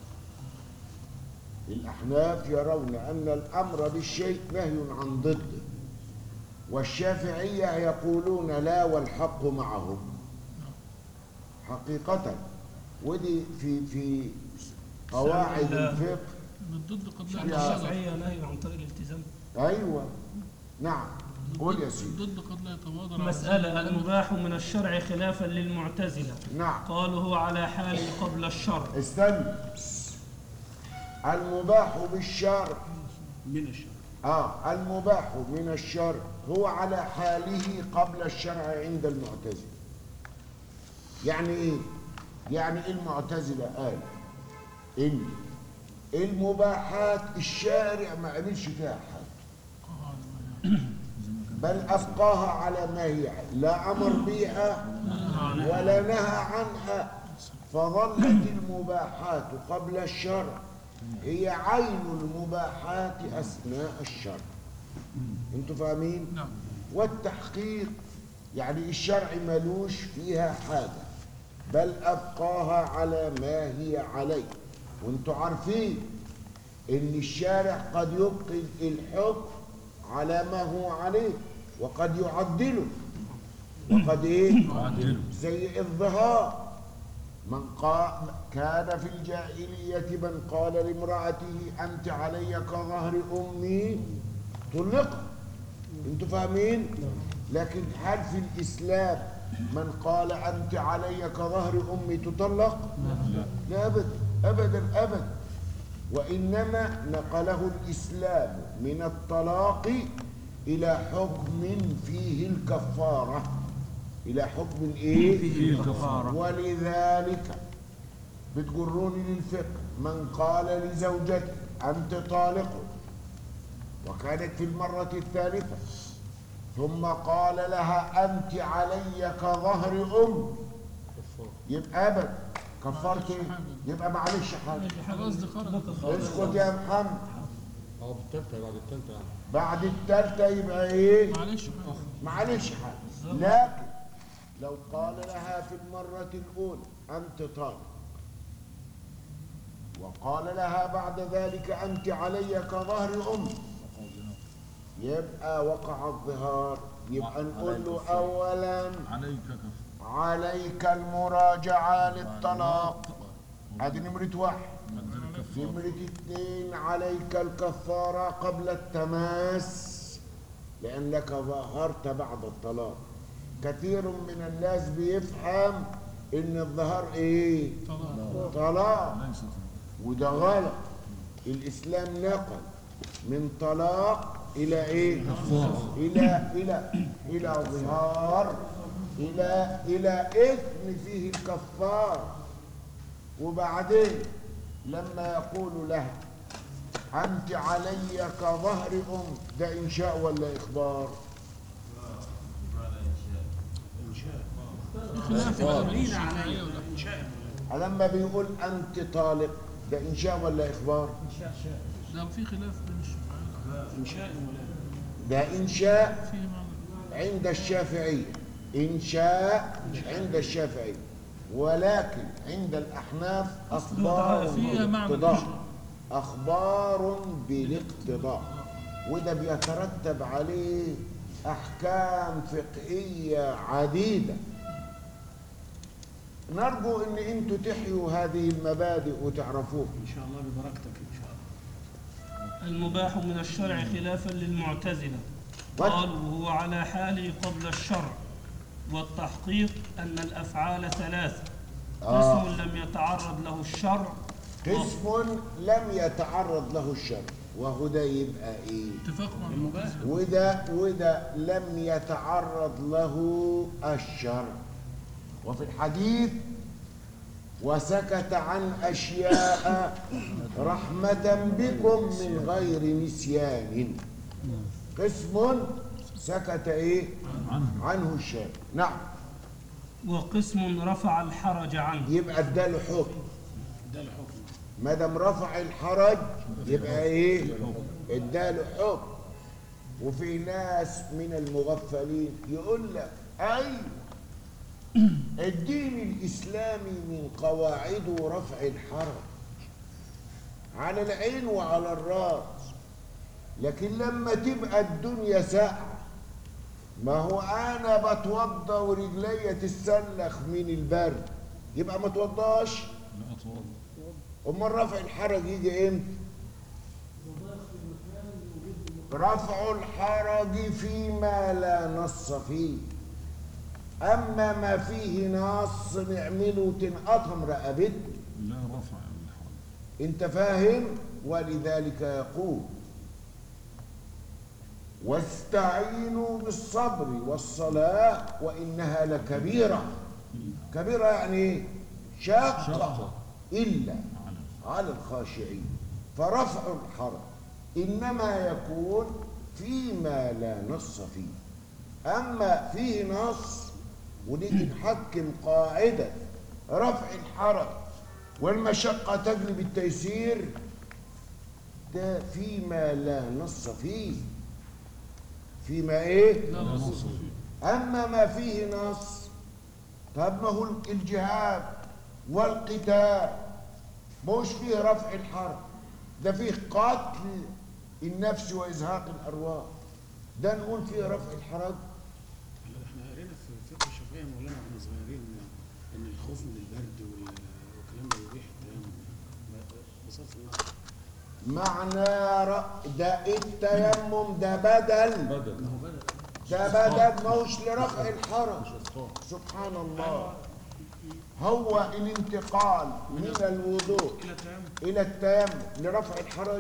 الأحناف يرون أن الأمر بالشيء نهي عن ضده والشافعية يقولون لا والحق معهم حقيقة ودي في في قواعد لا. الفقه بالضد قد لا يا يتوازن الشافعية نهي عن طريق الالتزام أيوة نعم قول يا سيدي بالضد قد لا يتواضع على مسألة المباح من الشرع خلافا للمعتزلة نعم قالوا هو على حاله قبل الشرع استنى المباح بالشرع من الشرع اه المباح من الشرع هو على حاله قبل الشرع عند المعتزلة يعني ايه يعني المعتزله قال ان المباحات الشارع ما عملش فيها حاجه بل ابقاها على ما هي عليه. لا امر بها ولا نهى عنها فظلت المباحات قبل الشرع هي عين المباحات اثناء الشرع انتوا فاهمين نعم والتحقيق يعني الشرع ملوش فيها حاجة بل أبقاها على ما هي عليه وانتوا عارفين ان الشارع قد يبقي الحكم على ما هو عليه وقد يعدله وقد ايه زي الظهار من قال كان في الجاهلية من قال لامرأته أنت علي كظهر أمي طلقت انتوا فاهمين لكن هل في الاسلام من قال انت علي كظهر امي تطلق لا ابدا ابدا ابدا وانما نقله الاسلام من الطلاق الى حكم فيه الكفاره الى حكم ايه فيه الكفاره ولذلك بتجروني للفقه من قال لزوجته انت طالق وكانت في المرة الثالثة ثم قال لها أنت علي كظهر أم يبقى أبد كفرت إيه؟ يبقى معلش حاجة خلاص دي خرجت اسكت يا محمد اه بالتالتة بعد التالتة يعني بعد الثالثة يبقى إيه معلش معلش حاجة لكن لو قال لها في المرة الأولى أنت طالق وقال لها بعد ذلك أنت علي كظهر أم يبقى وقع الظهار يبقى نقول له أولا عليك كفر عليك المراجعة للطلاق هذه نمرة واحد نمرة اثنين عليك الكفارة قبل التماس لأنك ظهرت بعد الطلاق كثير من الناس بيفهم إن الظهر إيه؟ طلاق ليست وده غلط الإسلام نقل من طلاق إلى إيه؟ إلى إلى إلى ظهار إلى إلى إثم فيه الكفار وبعدين لما يقول لها أنت علي كظهر أم ده إنشاء ولا إخبار؟ خلاف مبنيين على ولا لما بيقول أنت طالق ده إنشاء ولا إخبار؟ لا في خلاف بين الشيوعية ده إنشاء فيه معنى عند الشافعية إنشاء عند الشافعية ولكن عند الأحناف أخبار فيها معنى بالاقتضاء الإنشاء. أخبار بالاقتضاء وده بيترتب عليه أحكام فقهية عديدة نرجو أن أنتوا تحيوا هذه المبادئ وتعرفوها ان شاء الله ببركتك ان شاء الله المباح من الشرع خلافا للمعتزلة قالوا هو على حاله قبل الشرع والتحقيق أن الأفعال ثلاثة آه. قسم لم يتعرض له الشرع قسم لم يتعرض له الشرع وهو ده يبقى ايه اتفاق مع المباح وده وده لم يتعرض له الشرع وفي الحديث وسكت عن أشياء رحمة بكم من غير نسيان قسم سكت إيه عنه الشارع نعم وقسم رفع الحرج عنه يبقى اداله حكم ده الحكم ما دام رفع الحرج يبقى ايه اداله حكم وفي ناس من المغفلين يقول لك اي الدين الاسلامي من قواعده رفع الحرج على العين وعلى الراس لكن لما تبقى الدنيا ساقعه ما هو انا بتوضى ورجليا تتسلخ من البرد يبقى ما توضاش لا أطول امال رفع الحرج يجي امتى رفع الحرج فيما لا نص فيه اما ما فيه نص نعمله تنقطم رقبته لا رفع الحرج انت فاهم ولذلك يقول واستعينوا بالصبر والصلاة وإنها لكبيرة كبيرة يعني ايه شاقة شاقة. إلا على على الخاشعين فرفع الحرج إنما يكون فيما لا نص فيه أما فيه نص ونيجي نحكم قاعدة رفع الحرج والمشقة تجلب التيسير ده فيما لا نص فيه فيما ايه لا نص فيه أما ما فيه نص طب ما هو الجهاد والقتال مش فيه رفع الحرب ده فيه قتل النفس وإزهاق الأرواح ده نقول فيه رفع الحرج احنا قرينا في فقه الشافعي مولانا واحنا صغيرين ان- ان الخوف من البرد وال- والكلام ده يبيح التيمم بصرف النظر معنى ر- ده التيمم ده بدل بدل ده بدل ما هوش لرفع الحرج سبحان الله هو الانتقال من الوضوء إلى التيمم لرفع الحرج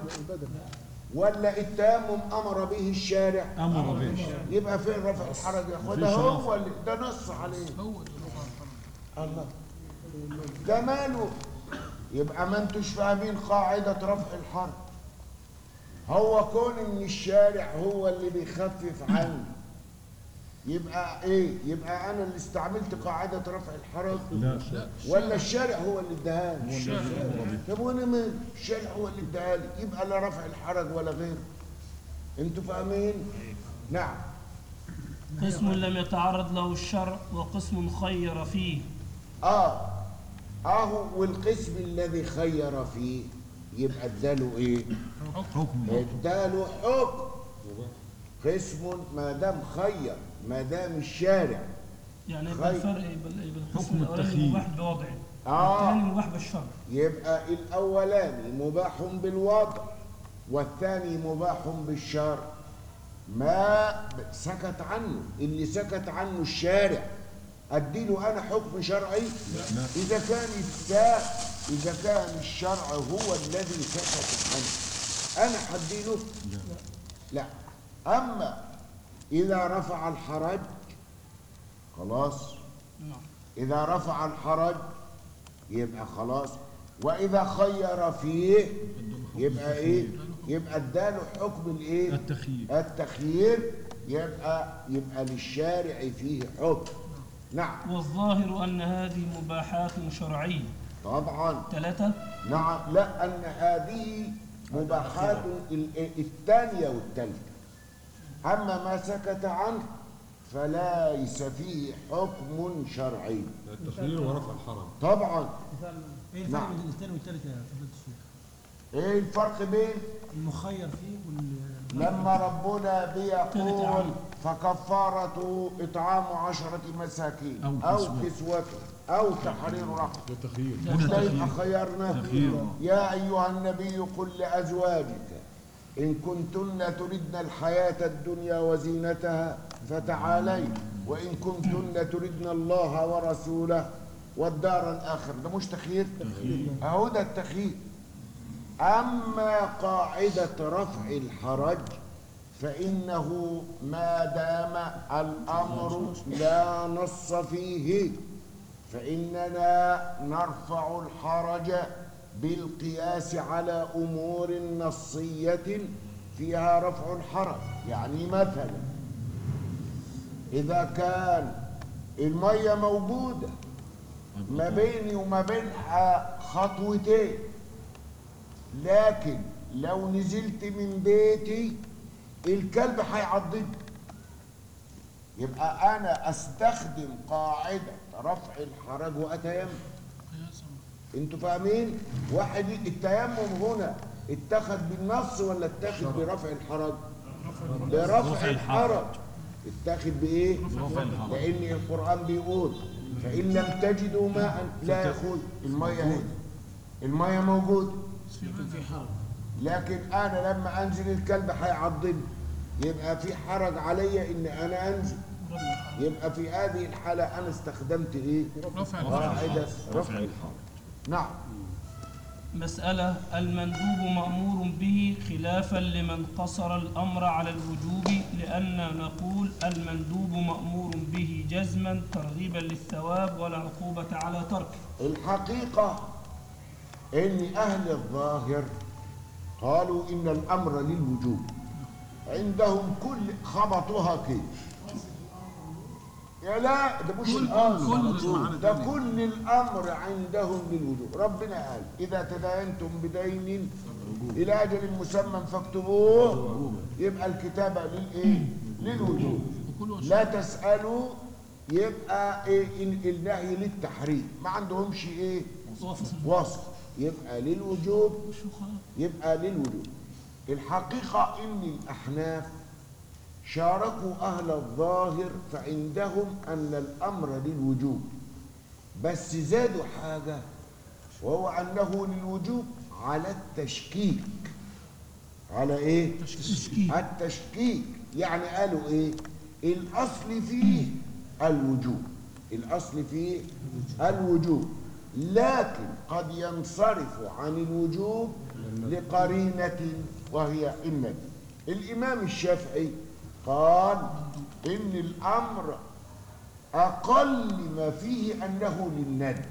ولا التيمم أمر به الشارع امر به يبقى فين رفع الحرج يا اخوان ده مفيش هو اللي ده نص عليه هو اللي رفع الحرج الله ده ماله يبقى ما انتوش فاهمين قاعدة رفع الحرج هو كون ان الشارع هو اللي بيخفف عني يبقى ايه يبقى انا اللي استعملت قاعدة رفع الحرج لا ولا الشارع هو اللي اداها لي الشارع طب وانا مالي الشارع هو اللي اداها لي يبقى لا رفع الحرج ولا غيره انتوا فاهمين نعم قسم لم يتعرض له الشرع وقسم خير فيه اه اهو والقسم الذي خير فيه يبقى اداله ايه حكم اداله حكم قسم ما دام خير ما دام الشارع يعني يبقى خير. الفرق يبقى يبقى القسم حكم الاولاني التخيير. مباح بوضعه آه. والثاني مباح بالشرع يبقى الاولاني مباح بالوضع والثاني مباح بالشرع ما سكت عنه اللي سكت عنه الشارع اديله انا حكم شرعي اذا كان التا اذا كان الشرع هو الذي سكت عنه انا حديله لا اما اذا رفع الحرج خلاص نعم إذا رفع الحرج يبقى خلاص وإذا خير فيه يبقى إيه؟ يبقى اداله حكم الإيه؟ التخيير التخيير يبقى يبقى للشارع فيه حكم نعم والظاهر أن هذه مباحات شرعية طبعا ثلاثة نعم لا أن هذه مباحات ال- الثانية والثالثة أما ما سكت عنه فليس فيه حكم شرعي التخيير ورفع الحرج طبعا ايه الفرق نعم. بين الثاني والثالث يا فضيلة الشيخ؟ ايه الفرق بين المخير فيه وال لما ربنا بيقول تلت فكفارته إطعام عشرة مساكين أو أو كسوة. كسوته أو تحرير رقبة ده تخيير ده يبقى خيرنا تخيير. يا أيها النبي قل لأزواجك إن كنتن تردن الحياة الدنيا وزينتها فتعالين وإن كنتن تردن الله ورسوله والدار الآخر ده مش تخيير أهو ده التخيير أما قاعدة رفع الحرج فإنه ما دام الأمر لا نص فيه فإننا نرفع الحرج بالقياس على أمور نصية فيها رفع الحرج يعني مثلا إذا كان المية موجودة ما بيني وما بينها خطوتين لكن لو نزلت من بيتي الكلب هيعضني يبقى انا استخدم قاعده رفع الحرج واتيمم قياسا انتوا فاهمين واحد ي- التيمم هنا اتخذ بالنص ولا اتخذ برفع الحرج برفع الحرج اتخذ بايه لان القران بيقول فان لم تجدوا ماء لا ياخذ الميه هنا الميه موجوده يكون في حرج لكن انا لما انزل الكلب هيعضني يبقى في حرج عليا ان انا انزل يبقى في هذه الحاله انا استخدمت ايه رفع الحرج قاعده رفع الحرج نعم مسألة المندوب مأمور به خلافا لمن قصر الأمر على الوجوب لأننا نقول المندوب مأمور به جزما ترغيبا للثواب ولا عقوبة على تركه الحقيقة ان اهل الظاهر قالوا ان الامر للوجوب عندهم كل خبطوها كده يا لا ده مش الامر كل ده كل الامر عندهم للوجوب ربنا قال اذا تداينتم بدين الى اجل مسمى فاكتبوه يبقى الكتابه للايه للوجوب لا تسالوا يبقى إيه ال- النهي للتحريم ما عندهمش ايه وصف يبقى للوجوب يبقى للوجوب الحقيقه ان الاحناف شاركوا أهل الظاهر فعندهم أن الأمر للوجوب بس زادوا حاجة وهو أنه للوجوب على التشكيك على إيه؟ تشكيك التشكيك يعني قالوا إيه؟ الأصل فيه الوجوب الأصل فيه الوجوب لكن قد ينصرف عن الوجوب لقرينة وهي الندب الإمام الشافعي قال إن الأمر أقل ما فيه أنه للندب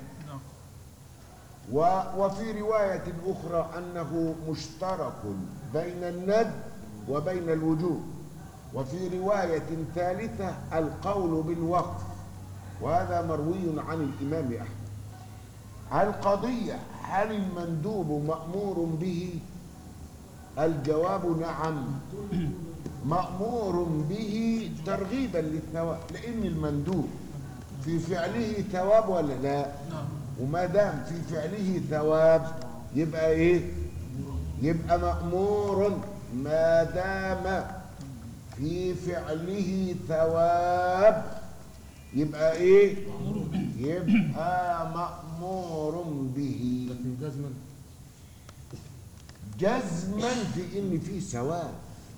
و- وفي رواية أخرى أنه مشترك بين الندب وبين الوجوب وفي رواية ثالثة القول بالوقف وهذا مروي عن الإمام أحمد القضية هل المندوب مأمور به الجواب نعم مأمور به ترغيبا للثواب لأن المندوب في فعله ثواب ولا لا وما دام في فعله ثواب يبقى ايه يبقى مأمور ما دام في فعله ثواب يبقى ايه يبقى مأمور به لكن جزما جزما في ان في ثواب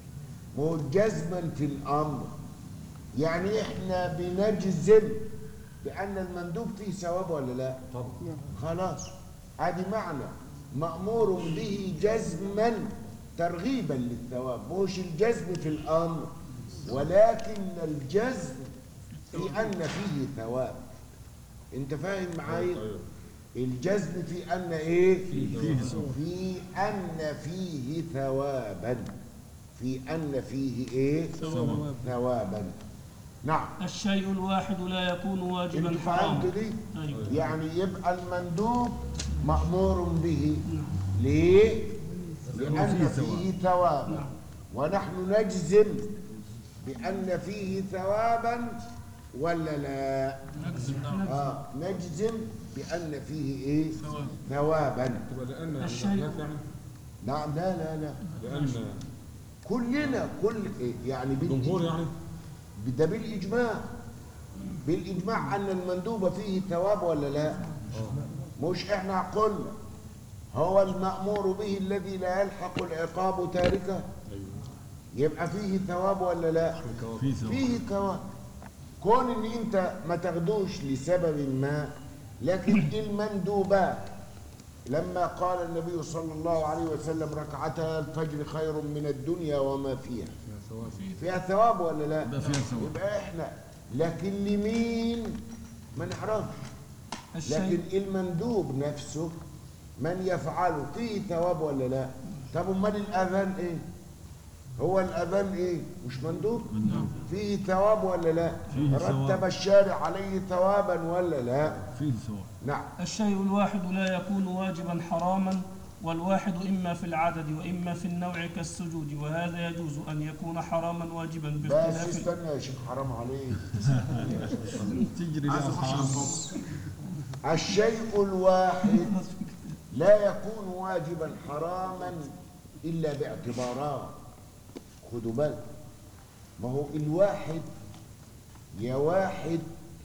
مو جزما في الامر يعني احنا بنجزم بان المندوب فيه ثواب ولا لا طبعا خلاص ادي معنى مامور به جزما ترغيبا للثواب مش الجزم في الامر ولكن الجزم في ان فيه ثواب انت فاهم معايا أيوة. الجزم في ان ايه فيه ثواب. في ان فيه ثوابا في ان فيه ايه ثواب. ثوابا نعم الشيء الواحد لا يكون واجبا انت حراما فهمت دي أيوة. يعني يبقى المندوب مأمور به ليه لأن فيه ثواب ونحن نجزم بأن فيه ثوابا ولا لا نجزم نعم آه نجزم بأن فيه إيه ثواب. ثوابا تبقى لأن عند الشيء- الأحناف يعني نعم لا لا لا لأن كلنا كل يعني الجمهور بالإجماع- يعني ده بالإجماع بالإجماع أن المندوب فيه ثواب ولا لا مش إحنا قلنا هو المأمور به الذي لا يلحق العقاب تاركه أيوه يبقى فيه ثواب ولا لا في ثواب فيه ثواب كون ان انت ما تاخدوش لسبب ما لكن المندوبات لما قال النبي صلى الله عليه وسلم ركعتا الفجر خير من الدنيا وما فيها فيها ثواب فيها ثواب ولا لا ده فيها ثواب. يبقى احنا لكن لمين ما نعرفش لكن الشيء المندوب نفسه من يفعله فيه ثواب ولا لا طب امال الاذان ايه هو الاذان ايه مش مندوب فيه ثواب ولا لا فيه ثواب. رتب الشارع عليه ثوابا ولا لا فيه ثواب نعم الشيء الواحد لا يكون واجبا حراما والواحد إما في العدد وإما في النوع كالسجود وهذا يجوز أن يكون حراما واجبا بس باختلاف استنى يا شيخ حرام عليك تجري عايز لها اخش على حرام الفصل الشيء الواحد لا يكون واجبا حراما الا باعتبارات خدوا بالك ما هو الواحد يا واحد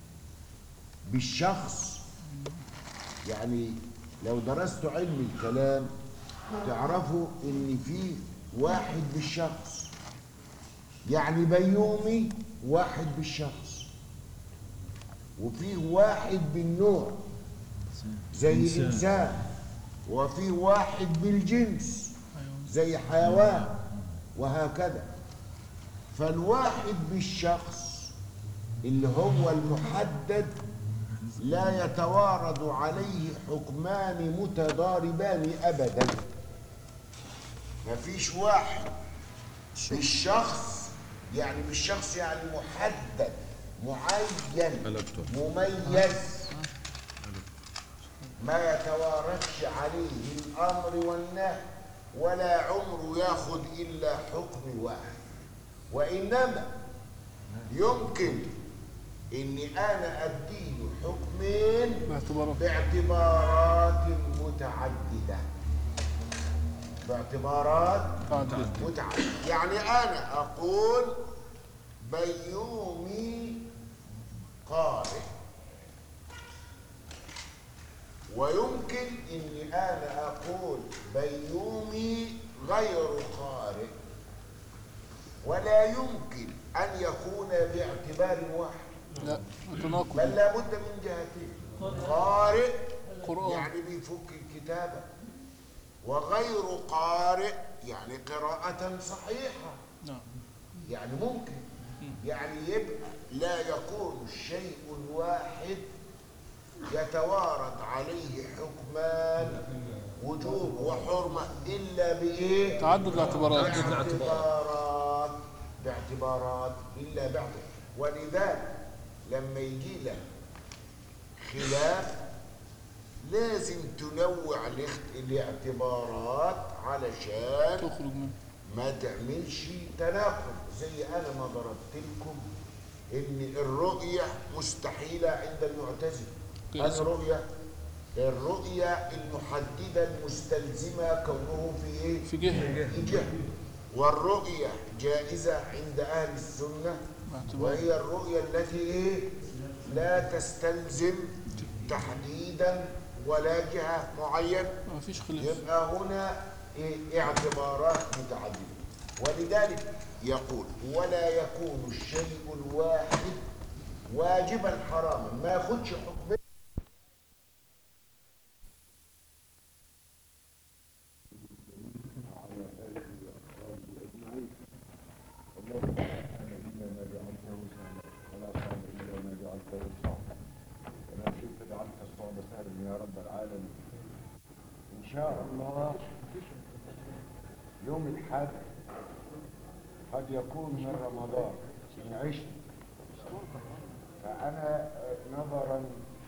بالشخص يعني لو درستوا علم الكلام تعرفوا ان في واحد بالشخص يعني بيومي واحد بالشخص وفيه واحد بالنوع زي إنسان. إنسان وفي واحد بالجنس زي حيوان وهكذا فالواحد بالشخص اللي هو المحدد لا يتوارد عليه حكمان متضاربان ابدا مفيش واحد بالشخص يعني بالشخص يعني محدد معين مميز ما يتواردش عليه الامر والنهي ولا عمره ياخد الا حكم واحد وانما يمكن اني انا اديله حكمين باعتبارات باعتبارات متعدده باعتبارات متعددة. متعدده يعني انا اقول بيومي قارئ ويمكن اني انا اقول بيومي غير قارئ ولا يمكن ان يكون باعتبار واحد لا متناقض بل لابد من جهتين قارئ قرآن. يعني بيفك الكتابة وغير قارئ يعني قراءة صحيحة نعم يعني ممكن يعني يبقى لا يكون الشيء الواحد يتوارد عليه حكمان وجوب وحرمة إلا بإيه؟ تعدد الاعتبارات باعتبارات باعتبارات إلا بعد ولذلك لما يجي لك خلاف لازم تنوع الاخت- الاعتبارات علشان تخرج منه ما تعملش تناقض زي انا ما ضربت لكم ان الرؤيه مستحيله عند المعتزله كويس. الرؤيه الرؤيه المحدده المستلزمه كونه في ايه في جهة في جهه والرؤيه جائزه عند اهل السنه باعتبار وهي الرؤيه التي ايه لا تستلزم تحديدا ولا جهه معينه ما فيش خلاف يبقى هنا إيه اعتبارات متعددة ولذلك يقول ولا يكون الشيء الواحد واجبا حراما ما ياخدش حكم يا رب العالمين إن شاء الله يوم الحد قد يكون من رمضان إن عشت فأنا نظرا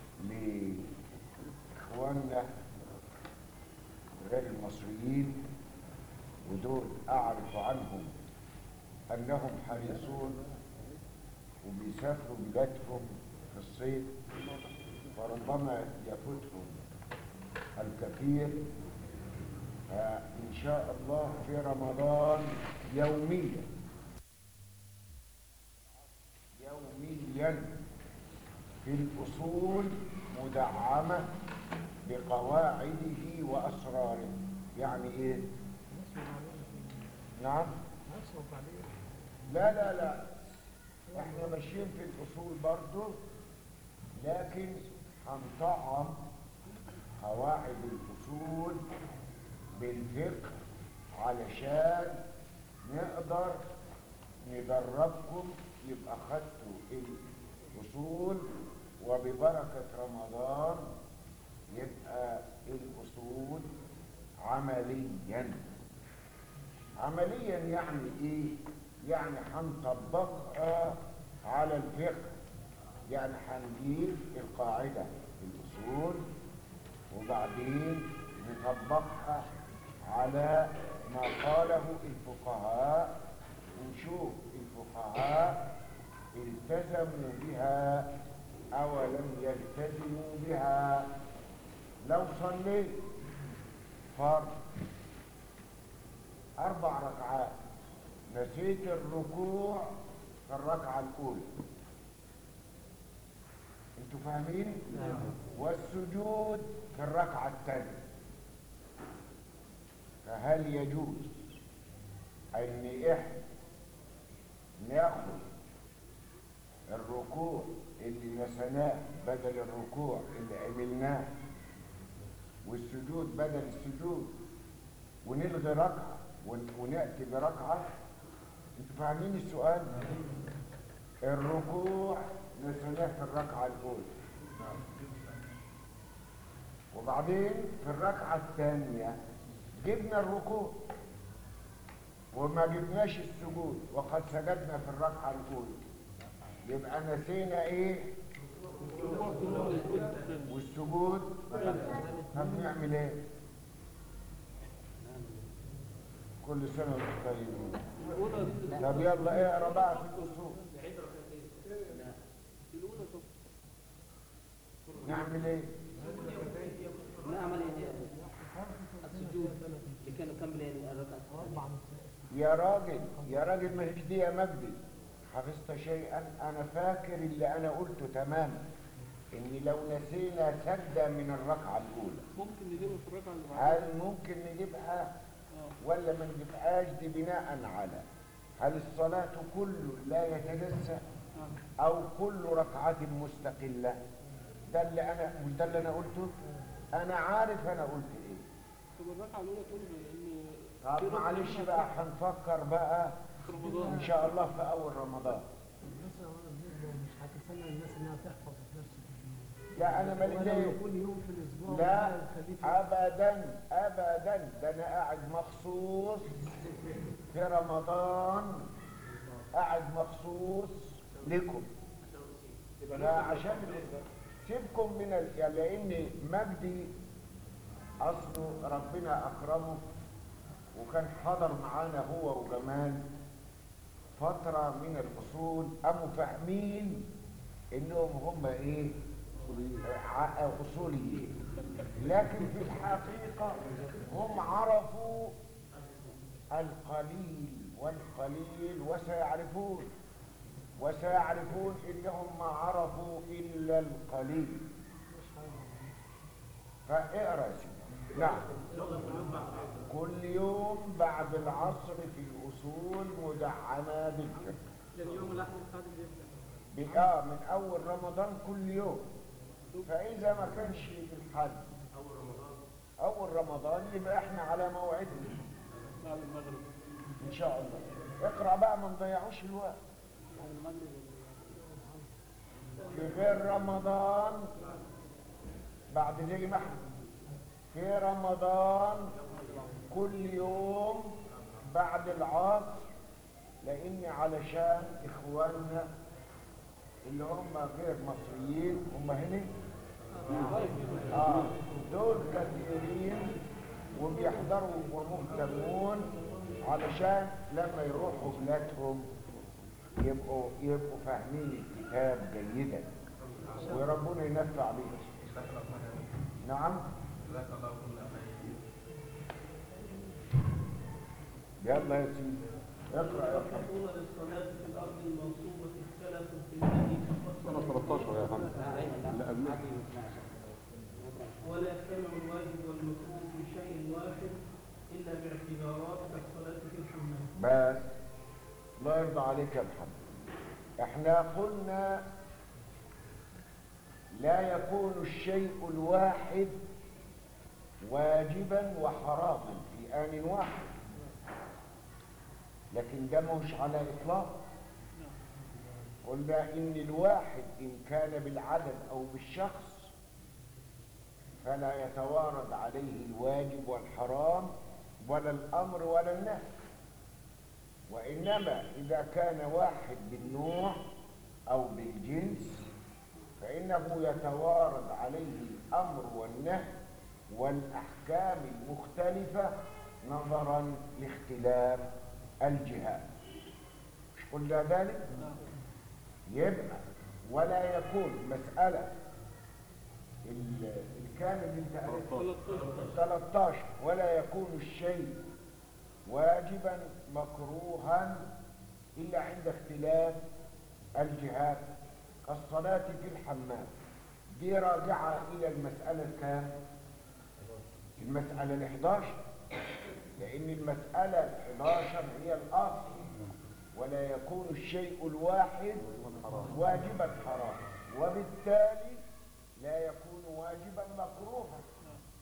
لإخواننا غير المصريين ودول أعرف عنهم أنهم حريصون وبيسافروا بلادهم في الصيف فربما يفوتهم الكثير فإن شاء الله في رمضان يوميا يوميا في الأصول مدعمة بقواعده وأسراره يعني إيه؟ نعم لا لا لا احنا ماشيين في الأصول برضو لكن هنطعم قواعد الأصول بالفقه علشان نقدر ندربكم يبقى خدتوا الأصول وببركة رمضان يبقى الأصول عمليا عمليا يعني ايه يعني هنطبقها على الفقه يعني هنجيب القاعدة الأصول وبعدين نطبقها على ما قاله الفقهاء ونشوف الفقهاء التزموا بها أو لم يلتزموا بها لو صليت فرض أربع ركعات نسيت الركوع في الركعة الأولى انتوا فاهمين؟ والسجود في الركعة الثانية فهل يجوز ان احنا ناخد الركوع اللي نسيناه بدل الركوع اللي عملناه والسجود بدل السجود ونلغي ركعة ون- ونأتي بركعة انتوا فاهمين السؤال؟ الركوع نسيناه في الركعة الأولى وبعدين في الركعة الثانية جبنا الركوع وما جبناش السجود وقد سجدنا في الركعة الأولى يبقى نسينا ايه والسجود طب نعمل ايه كل سنة وانتم طيبين طب يلا اقرا بقى في الأصول نعمل ايه نعمل ايه السجود اللي كانوا كاملين الركعة يا راجل يا راجل ما هيش دي يا مجدي حفظت شيئا انا فاكر اللي انا قلته تماما ان لو نسينا سجدة من الركعة الاولى ممكن نجيبها في الركعه اللي بعدها هل ممكن نجيبها ولا ما نجيبهاش دي بناء على هل الصلاة كل لا يتجزأ او كل ركعة مستقلة ده اللي انا مش ده اللي انا قلته انا عارف انا قلت ايه طب الركعه الاولى تقول ان طب معلش بقى هنفكر بقى في رمضان ان شاء الله في اول رمضان الناس مش هتستنى الناس انها تحفظ في نفس لا انا مالي ولو ليه يكون يوم في الاسبوع لا ولا يخليه في- ابدا ابدا ده انا قاعد مخصوص في رمضان قاعد مخصوص لكم لا عشان سيبكم من ال... يعني لان مجدي اصله ربنا اكرمه وكان حضر معانا هو وجمال فترة من الأصول قاموا فاهمين إنهم هم إيه؟ ع- أصوليين لكن في الحقيقة هم عرفوا القليل والقليل وسيعرفون وسيعرفون إنهم ما عرفوا إلا القليل فاقرأ يا سيدي نعم كل يوم بعد العصر في الأصول مدعمة بالفقه اليوم الاحد القادم يبدا بقى من أول رمضان كل يوم فإذا ما كانش في الحج أول رمضان أول رمضان يبقى إحنا على موعدنا بعد المغرب إن شاء الله اقرأ بقى ما نضيعوش الوقت في غير رمضان بعد زي ما احنا في رمضان كل يوم بعد العصر لأن علشان إخواننا اللي هم غير مصريين هم هنا آه دول كثيرين وبيحضروا ومهتمون علشان لما يروحوا بلادهم يبقوا يبقوا فاهمين الكتاب جيدا وربنا ينفع بيه نعم يلا يا سيدي اقرا اقرا يقول للصلاة في الأرض المنصوبة اختلف في النهي فقط سنة 13 يا فندم اللي قبلها ولا يجتمع الواجب والمكروه في شيء واحد إلا باعتبارات كالصلاة في الحمام بس الله يرضى عليك يا محمد احنا قلنا لا يكون الشيء الواحد واجبا وحراما في آن واحد لكن ده مش على إطلاق قلنا إن الواحد إن كان بالعدد أو بالشخص فلا يتوارد عليه الواجب والحرام ولا الأمر ولا النهي وإنما إذا كان واحد بالنوع أو بالجنس فإنه يتوارد عليه الأمر والنهي والأحكام المختلفة نظرا لاختلاف الجهات مش قلنا ذلك؟ يبقى ولا يكون مسألة ال- الكامل اللي انت قريته 13 ولا يكون الشيء واجبا مكروها إلا عند اختلاف الجهات كالصلاة في الحمام دي راجعة إلى المسألة الكام؟ المسألة الإحداشر لأن المسألة الإحداشر هي الأصل ولا يكون الشيء الواحد واجبا حراما وبالتالي لا يكون واجبا مكروها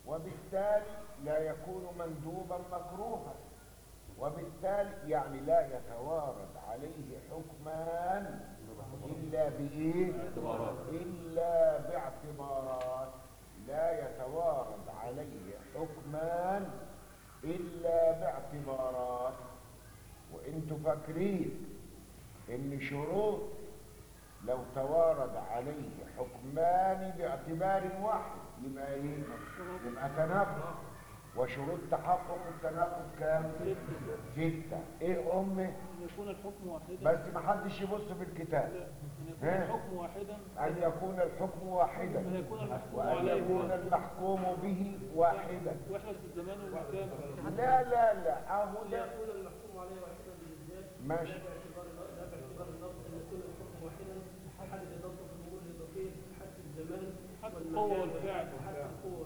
وبالتالي لا يكون مندوبا مكروها وبالتالي يعني لا يتوارد عليه حكمان إلا بإيه؟ إلا باعتبارات لا يتوارد عليه حكمان إلا باعتبارات وانتوا فاكرين ان شروط لو توارد عليه حكمان باعتبار واحد يبقى ايه يبقى تناقض وشروط تحقق التناقض كام ستة ايه امه أن يكون الحكم واحدا بس ما حدش يبص في الكتاب أن يكون ها؟ الحكم واحدا ان يكون الحكم واحدا أن يكون المحكوم وان عليه يكون المحكوم به واحدا وحدة الزمان والمكان لا لا لا اهو لا ده يكون المحكوم عليه واحدا بالذات ماشي لا باعتبار لا باعتبار النص ان يكون الحكم واحدا حد الاضافه في الامور الاضافيه حد الزمان حتى والمكان القوة والفعل حتى القوه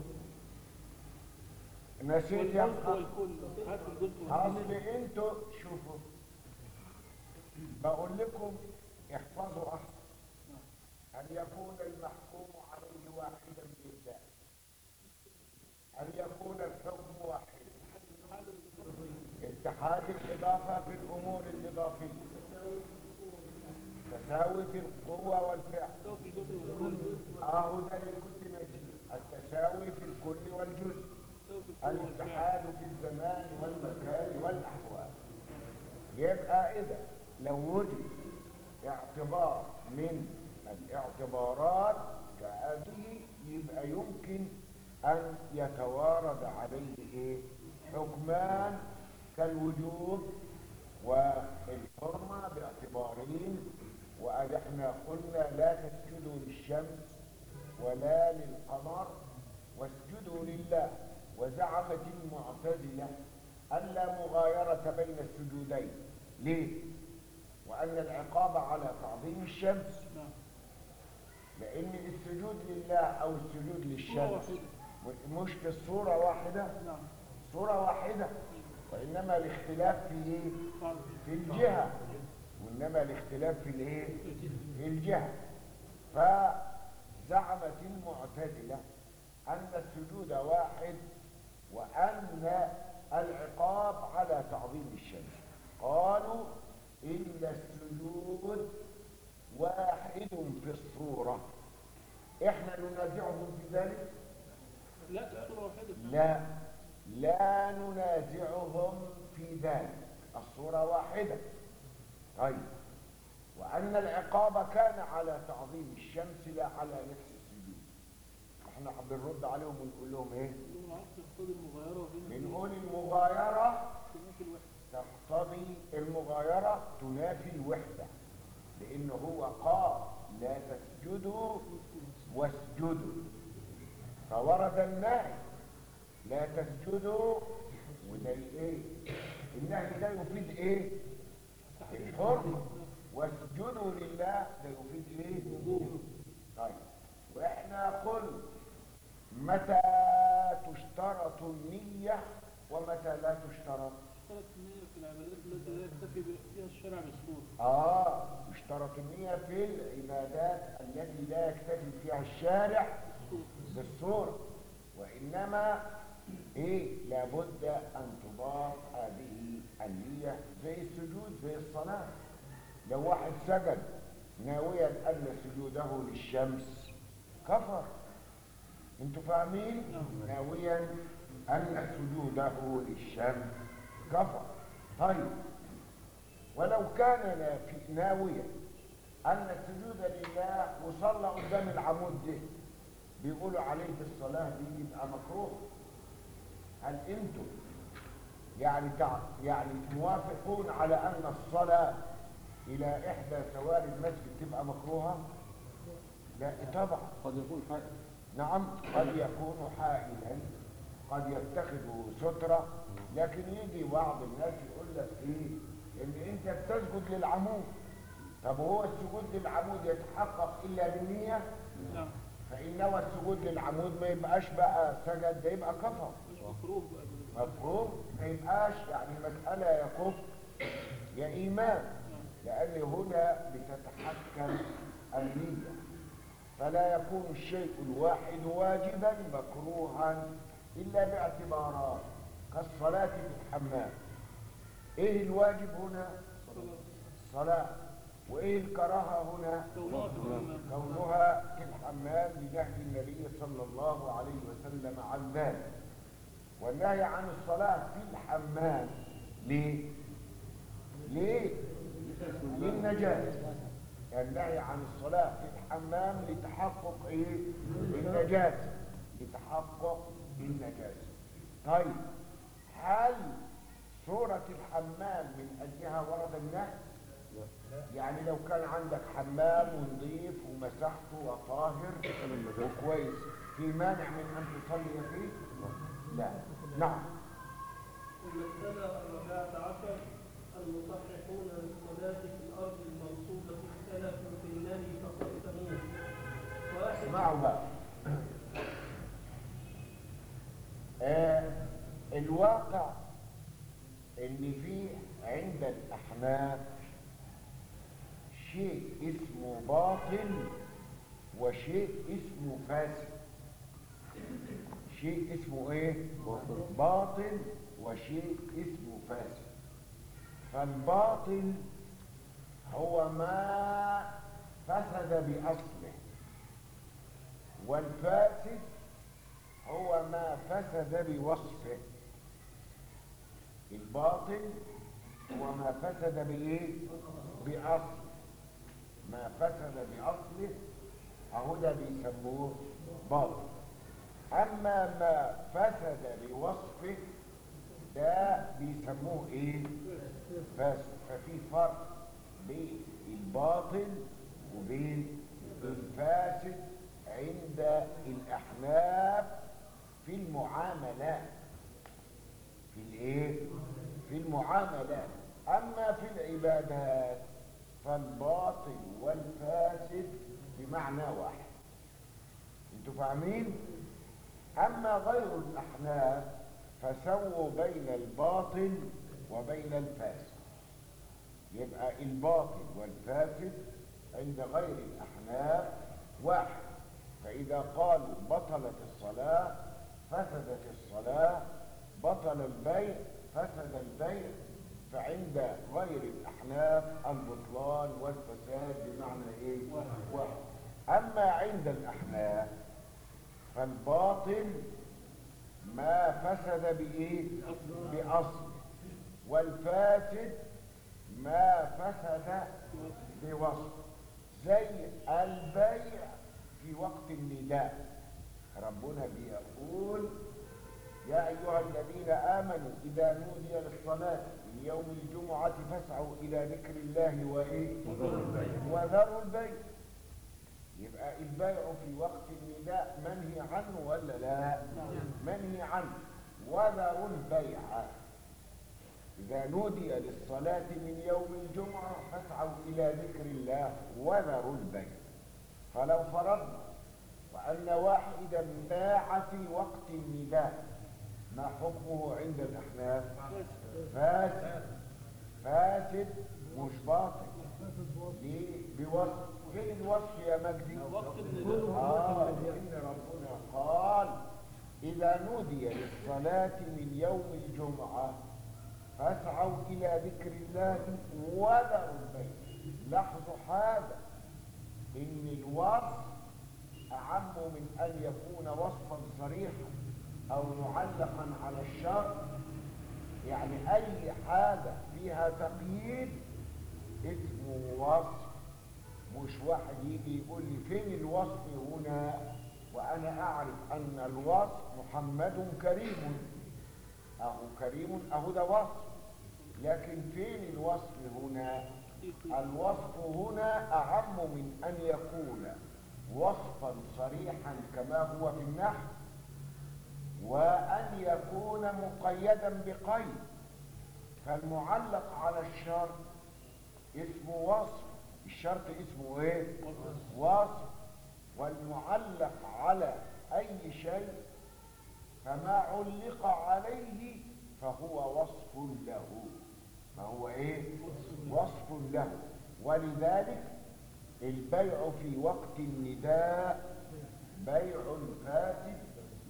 نسيت يا والجزء والكل حتى الجزء اصل والكل انتوا شوفوا بقول لكم احفظوا احسن ان يكون المحكوم عليه واحدا بالذات ان يكون الحكم واحدا اتحاد الاضافه في الامور الاضافيه تساوي في القوه والفعل في الجزء والكل اهو ده اللي كنت ناسيه التساوي في الكل والجزء في القوة والفعل الاتحاد في الزمان والمكان والاحوال يبقى اذا لو وجد اعتبار من الاعتبارات كهذه يبقى يمكن ان يتوارد عليه ايه حكمان كالوجوب والحرمه باعتبارين وقد احنا قلنا لا تسجدوا للشمس ولا للقمر واسجدوا لله وزعمت المعتزلة أن لا مغايرة بين السجودين ليه؟ وأن العقاب على تعظيم الشمس نعم. لأن السجود لله أو السجود صورة للشمس واحدة مش في الصورة واحدة نعم صورة واحدة وإنما الاختلاف في إيه؟ طبعا. في الجهة وإنما الاختلاف في الإيه؟ في الجهة فزعمت المعتزلة أن السجود واحد وأن العقاب على تعظيم الشمس قالوا إن السجود واحد في الصورة إحنا ننازعهم في ذلك لا صورة واحدة لا لا ننازعهم في ذلك الصورة واحدة طيب وأن العقاب كان على تعظيم الشمس لا على نفس السجود احنا بنرد عليهم ونقول لهم ايه يوم العصر يقتضي المغايرة وبين بنقول المغايرة في الوحدة تقتضي المغايرة تنافي الوحدة لأن هو قال لا تسجدوا واسجدوا فورد النهي لا تسجدوا وده ايه النهي ده يفيد ايه الحرمة واسجدوا لله ده يفيد ايه طيب واحنا قلنا متى تشترط النية ومتى لا تشترط اشترط النية في العبادات التي لا يكتفي فيها الشرع بالصورة آه يشترط النية في العبادات التي لا يكتفي فيها الشارع بالصورة وإنما إيه لابد أن تضاف هذه النية زي السجود زي الصلاة لو واحد سجد ناويا أن سجوده للشمس كفر انتوا فاهمين ناويا أن سجوده للشمس كفر طيب ولو كان نافي- ناويا أن السجود لله وصلى قدام العمود ده بيقولوا عليه في الصلاة دي يبقى مكروه هل أنتم يعني تع... يعني موافقون على أن الصلاة إلى إحدى سواري المسجد تبقى مكروهة؟ لا طبعا قد يكون حائل نعم قد يكون حائلا قد يتخذ سترة لكن يجي بعض الناس يقول لك ايه ان انت بتسجد للعمود طب هو السجود للعمود يتحقق الا بالنية نعم فان نوى السجود للعمود ما يبقاش بقى سجد ده يبقى كفر مش مكروه بقى كده. مفهوم ما يبقاش يعني المسألة يا كفر يا إيمان لأن هنا بتتحكم النية فلا يكون الشيء الواحد واجبا مكروها إلا باعتبارات كالصلاة في الحمام إيه الواجب هنا؟ الصلاة وإيه الكراهة هنا؟ كونها في الحمام لنهي النبي صلى الله عليه وسلم عن ذلك والنهي عن الصلاة في الحمام ليه؟ ليه؟ للنجاسة النهي عن الصلاة في الحمام لتحقق ايه؟ النجاسة لتحقق النجاسة طيب هل صورة الحمام من أجلها ورد النهي؟ يعني لو كان عندك حمام ونظيف ومسحته وطاهر وكويس في مانع من أن تصلي فيه؟ لا نعم المسألة الرابعة عشر المصححون للصلاة في الأرض المنصوبة اختلفوا في النهي فقسموه واحد اسمعوا بقى آه الواقع ان في عند الاحناف شيء اسمه باطل وشيء اسمه فاسد شيء اسمه ايه باطل وشيء اسمه فاسد فالباطل هو ما فسد باصله والفاسد هو ما فسد بوصفه الباطل هو ما فسد بايه باصله ما فسد باصله اهو ده بيسموه باطل اما ما فسد بوصفه ده بيسموه ايه فاسد ففي فرق بين الباطل وبين الفاسد عند الاحناف في المعاملات في الايه في المعاملات اما في العبادات فالباطل والفاسد بمعنى واحد انتوا فاهمين اما غير الاحناف فسووا بين الباطل وبين الفاسد يبقى الباطل والفاسد عند غير الاحناف واحد فاذا قالوا بطلت الصلاه فسدت الصلاه بطل البيع فسد البيع فعند غير الاحناف البطلان والفساد بمعنى ايه واحد اما عند الاحناف فالباطل ما فسد بايه باصل والفاسد ما فسد بوصف زي البيع في وقت النداء ربنا بيقول يا أيها الذين آمنوا إذا نودي للصلاة من يوم الجمعة فاسعوا إلى ذكر الله وإيه وذروا البيع يبقى البيع في وقت النداء منهي عنه ولا لا منهي عنه وذروا البيع إذا نودي للصلاة من يوم الجمعة فاسعوا إلى ذكر الله وذروا البيع فلو فرضنا وأن واحدا باع في وقت النداء ما حكمه عند الأحناف فاسد فاسد مش باطل ليه بوصف فين الوصف يا مجدي وقت النداء آه إن ربنا قال إذا نودي للصلاة من يوم الجمعة فاسعوا إلى ذكر الله وذروا البيع لاحظوا هذا إن الوصف أعم من أن يكون وصفا صريحا أو معلقا على الشرط يعني أي حاجة فيها تقييد اسمه وصف مش واحد يجي يقول لي فين الوصف هنا وأنا أعرف أن الوصف محمد كريم أهو كريم أهو ده وصف لكن فين الوصف هنا الوصف هنا أعم من أن يكون وصفا صريحا كما هو في النحو وأن يكون مقيدا بقيد فالمعلق على الشرط اسمه وصف الشرط اسمه ايه وصف والمعلق على اي شيء فما علق عليه فهو وصف له فهو ايه وصف له ولذلك البيع في وقت النداء بيع فاسد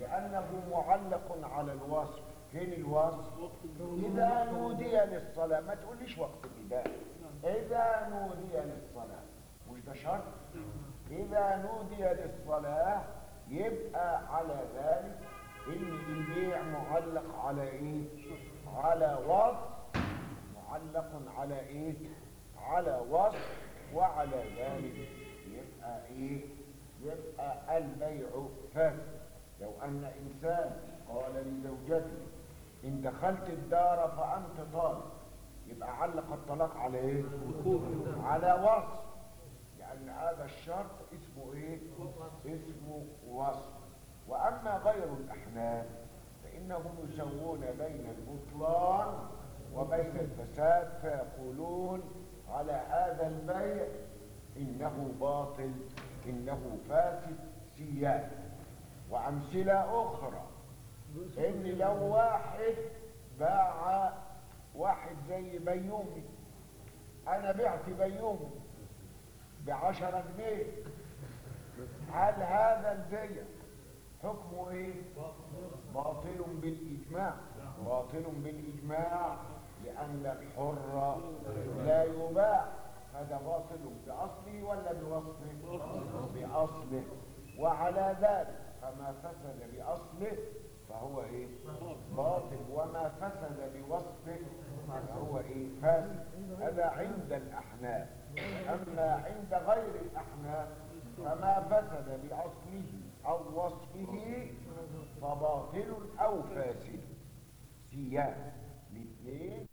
لأنه معلق على الوصف فين الوصف إذا نودي للصلاة ما تقوليش وقت النداء إذا نودي للصلاة مش ده شرط إذا نودي للصلاة يبقى على ذلك إن البيع معلق على إيه على وصف معلق على إيه على وصف وعلى ذلك يبقى إيه يبقى البيع فاسد لو أن إنسان قال لزوجته إن دخلت الدار فأنت طالق يبقى علق الطلاق على إيه؟ على وصف لأن هذا الشرط اسمه إيه؟ اسمه وصف وأما غير الأحناف فإنهم يسوون بين البطلان وبين الفساد فيقولون على هذا البيع إنه باطل إنه فاسد سياد وأمثلة أخرى إن لو واحد باع واحد زي بيومي أنا بعت بيومي بعشرة جنيه هل هذا البيع حكمه إيه؟ باطل بالإجماع باطل بالإجماع لأن الحر لا يباع هذا باطل بأصله ولا بوصفه؟ بأصله وعلى ذلك فما فسد بأصله فهو ايه باطل وما فسد بوصفه فهو ايه فاسد هذا عند الاحناف اما عند غير الاحناف فما فسد باصله او وصفه فباطل او فاسد سيان الاثنين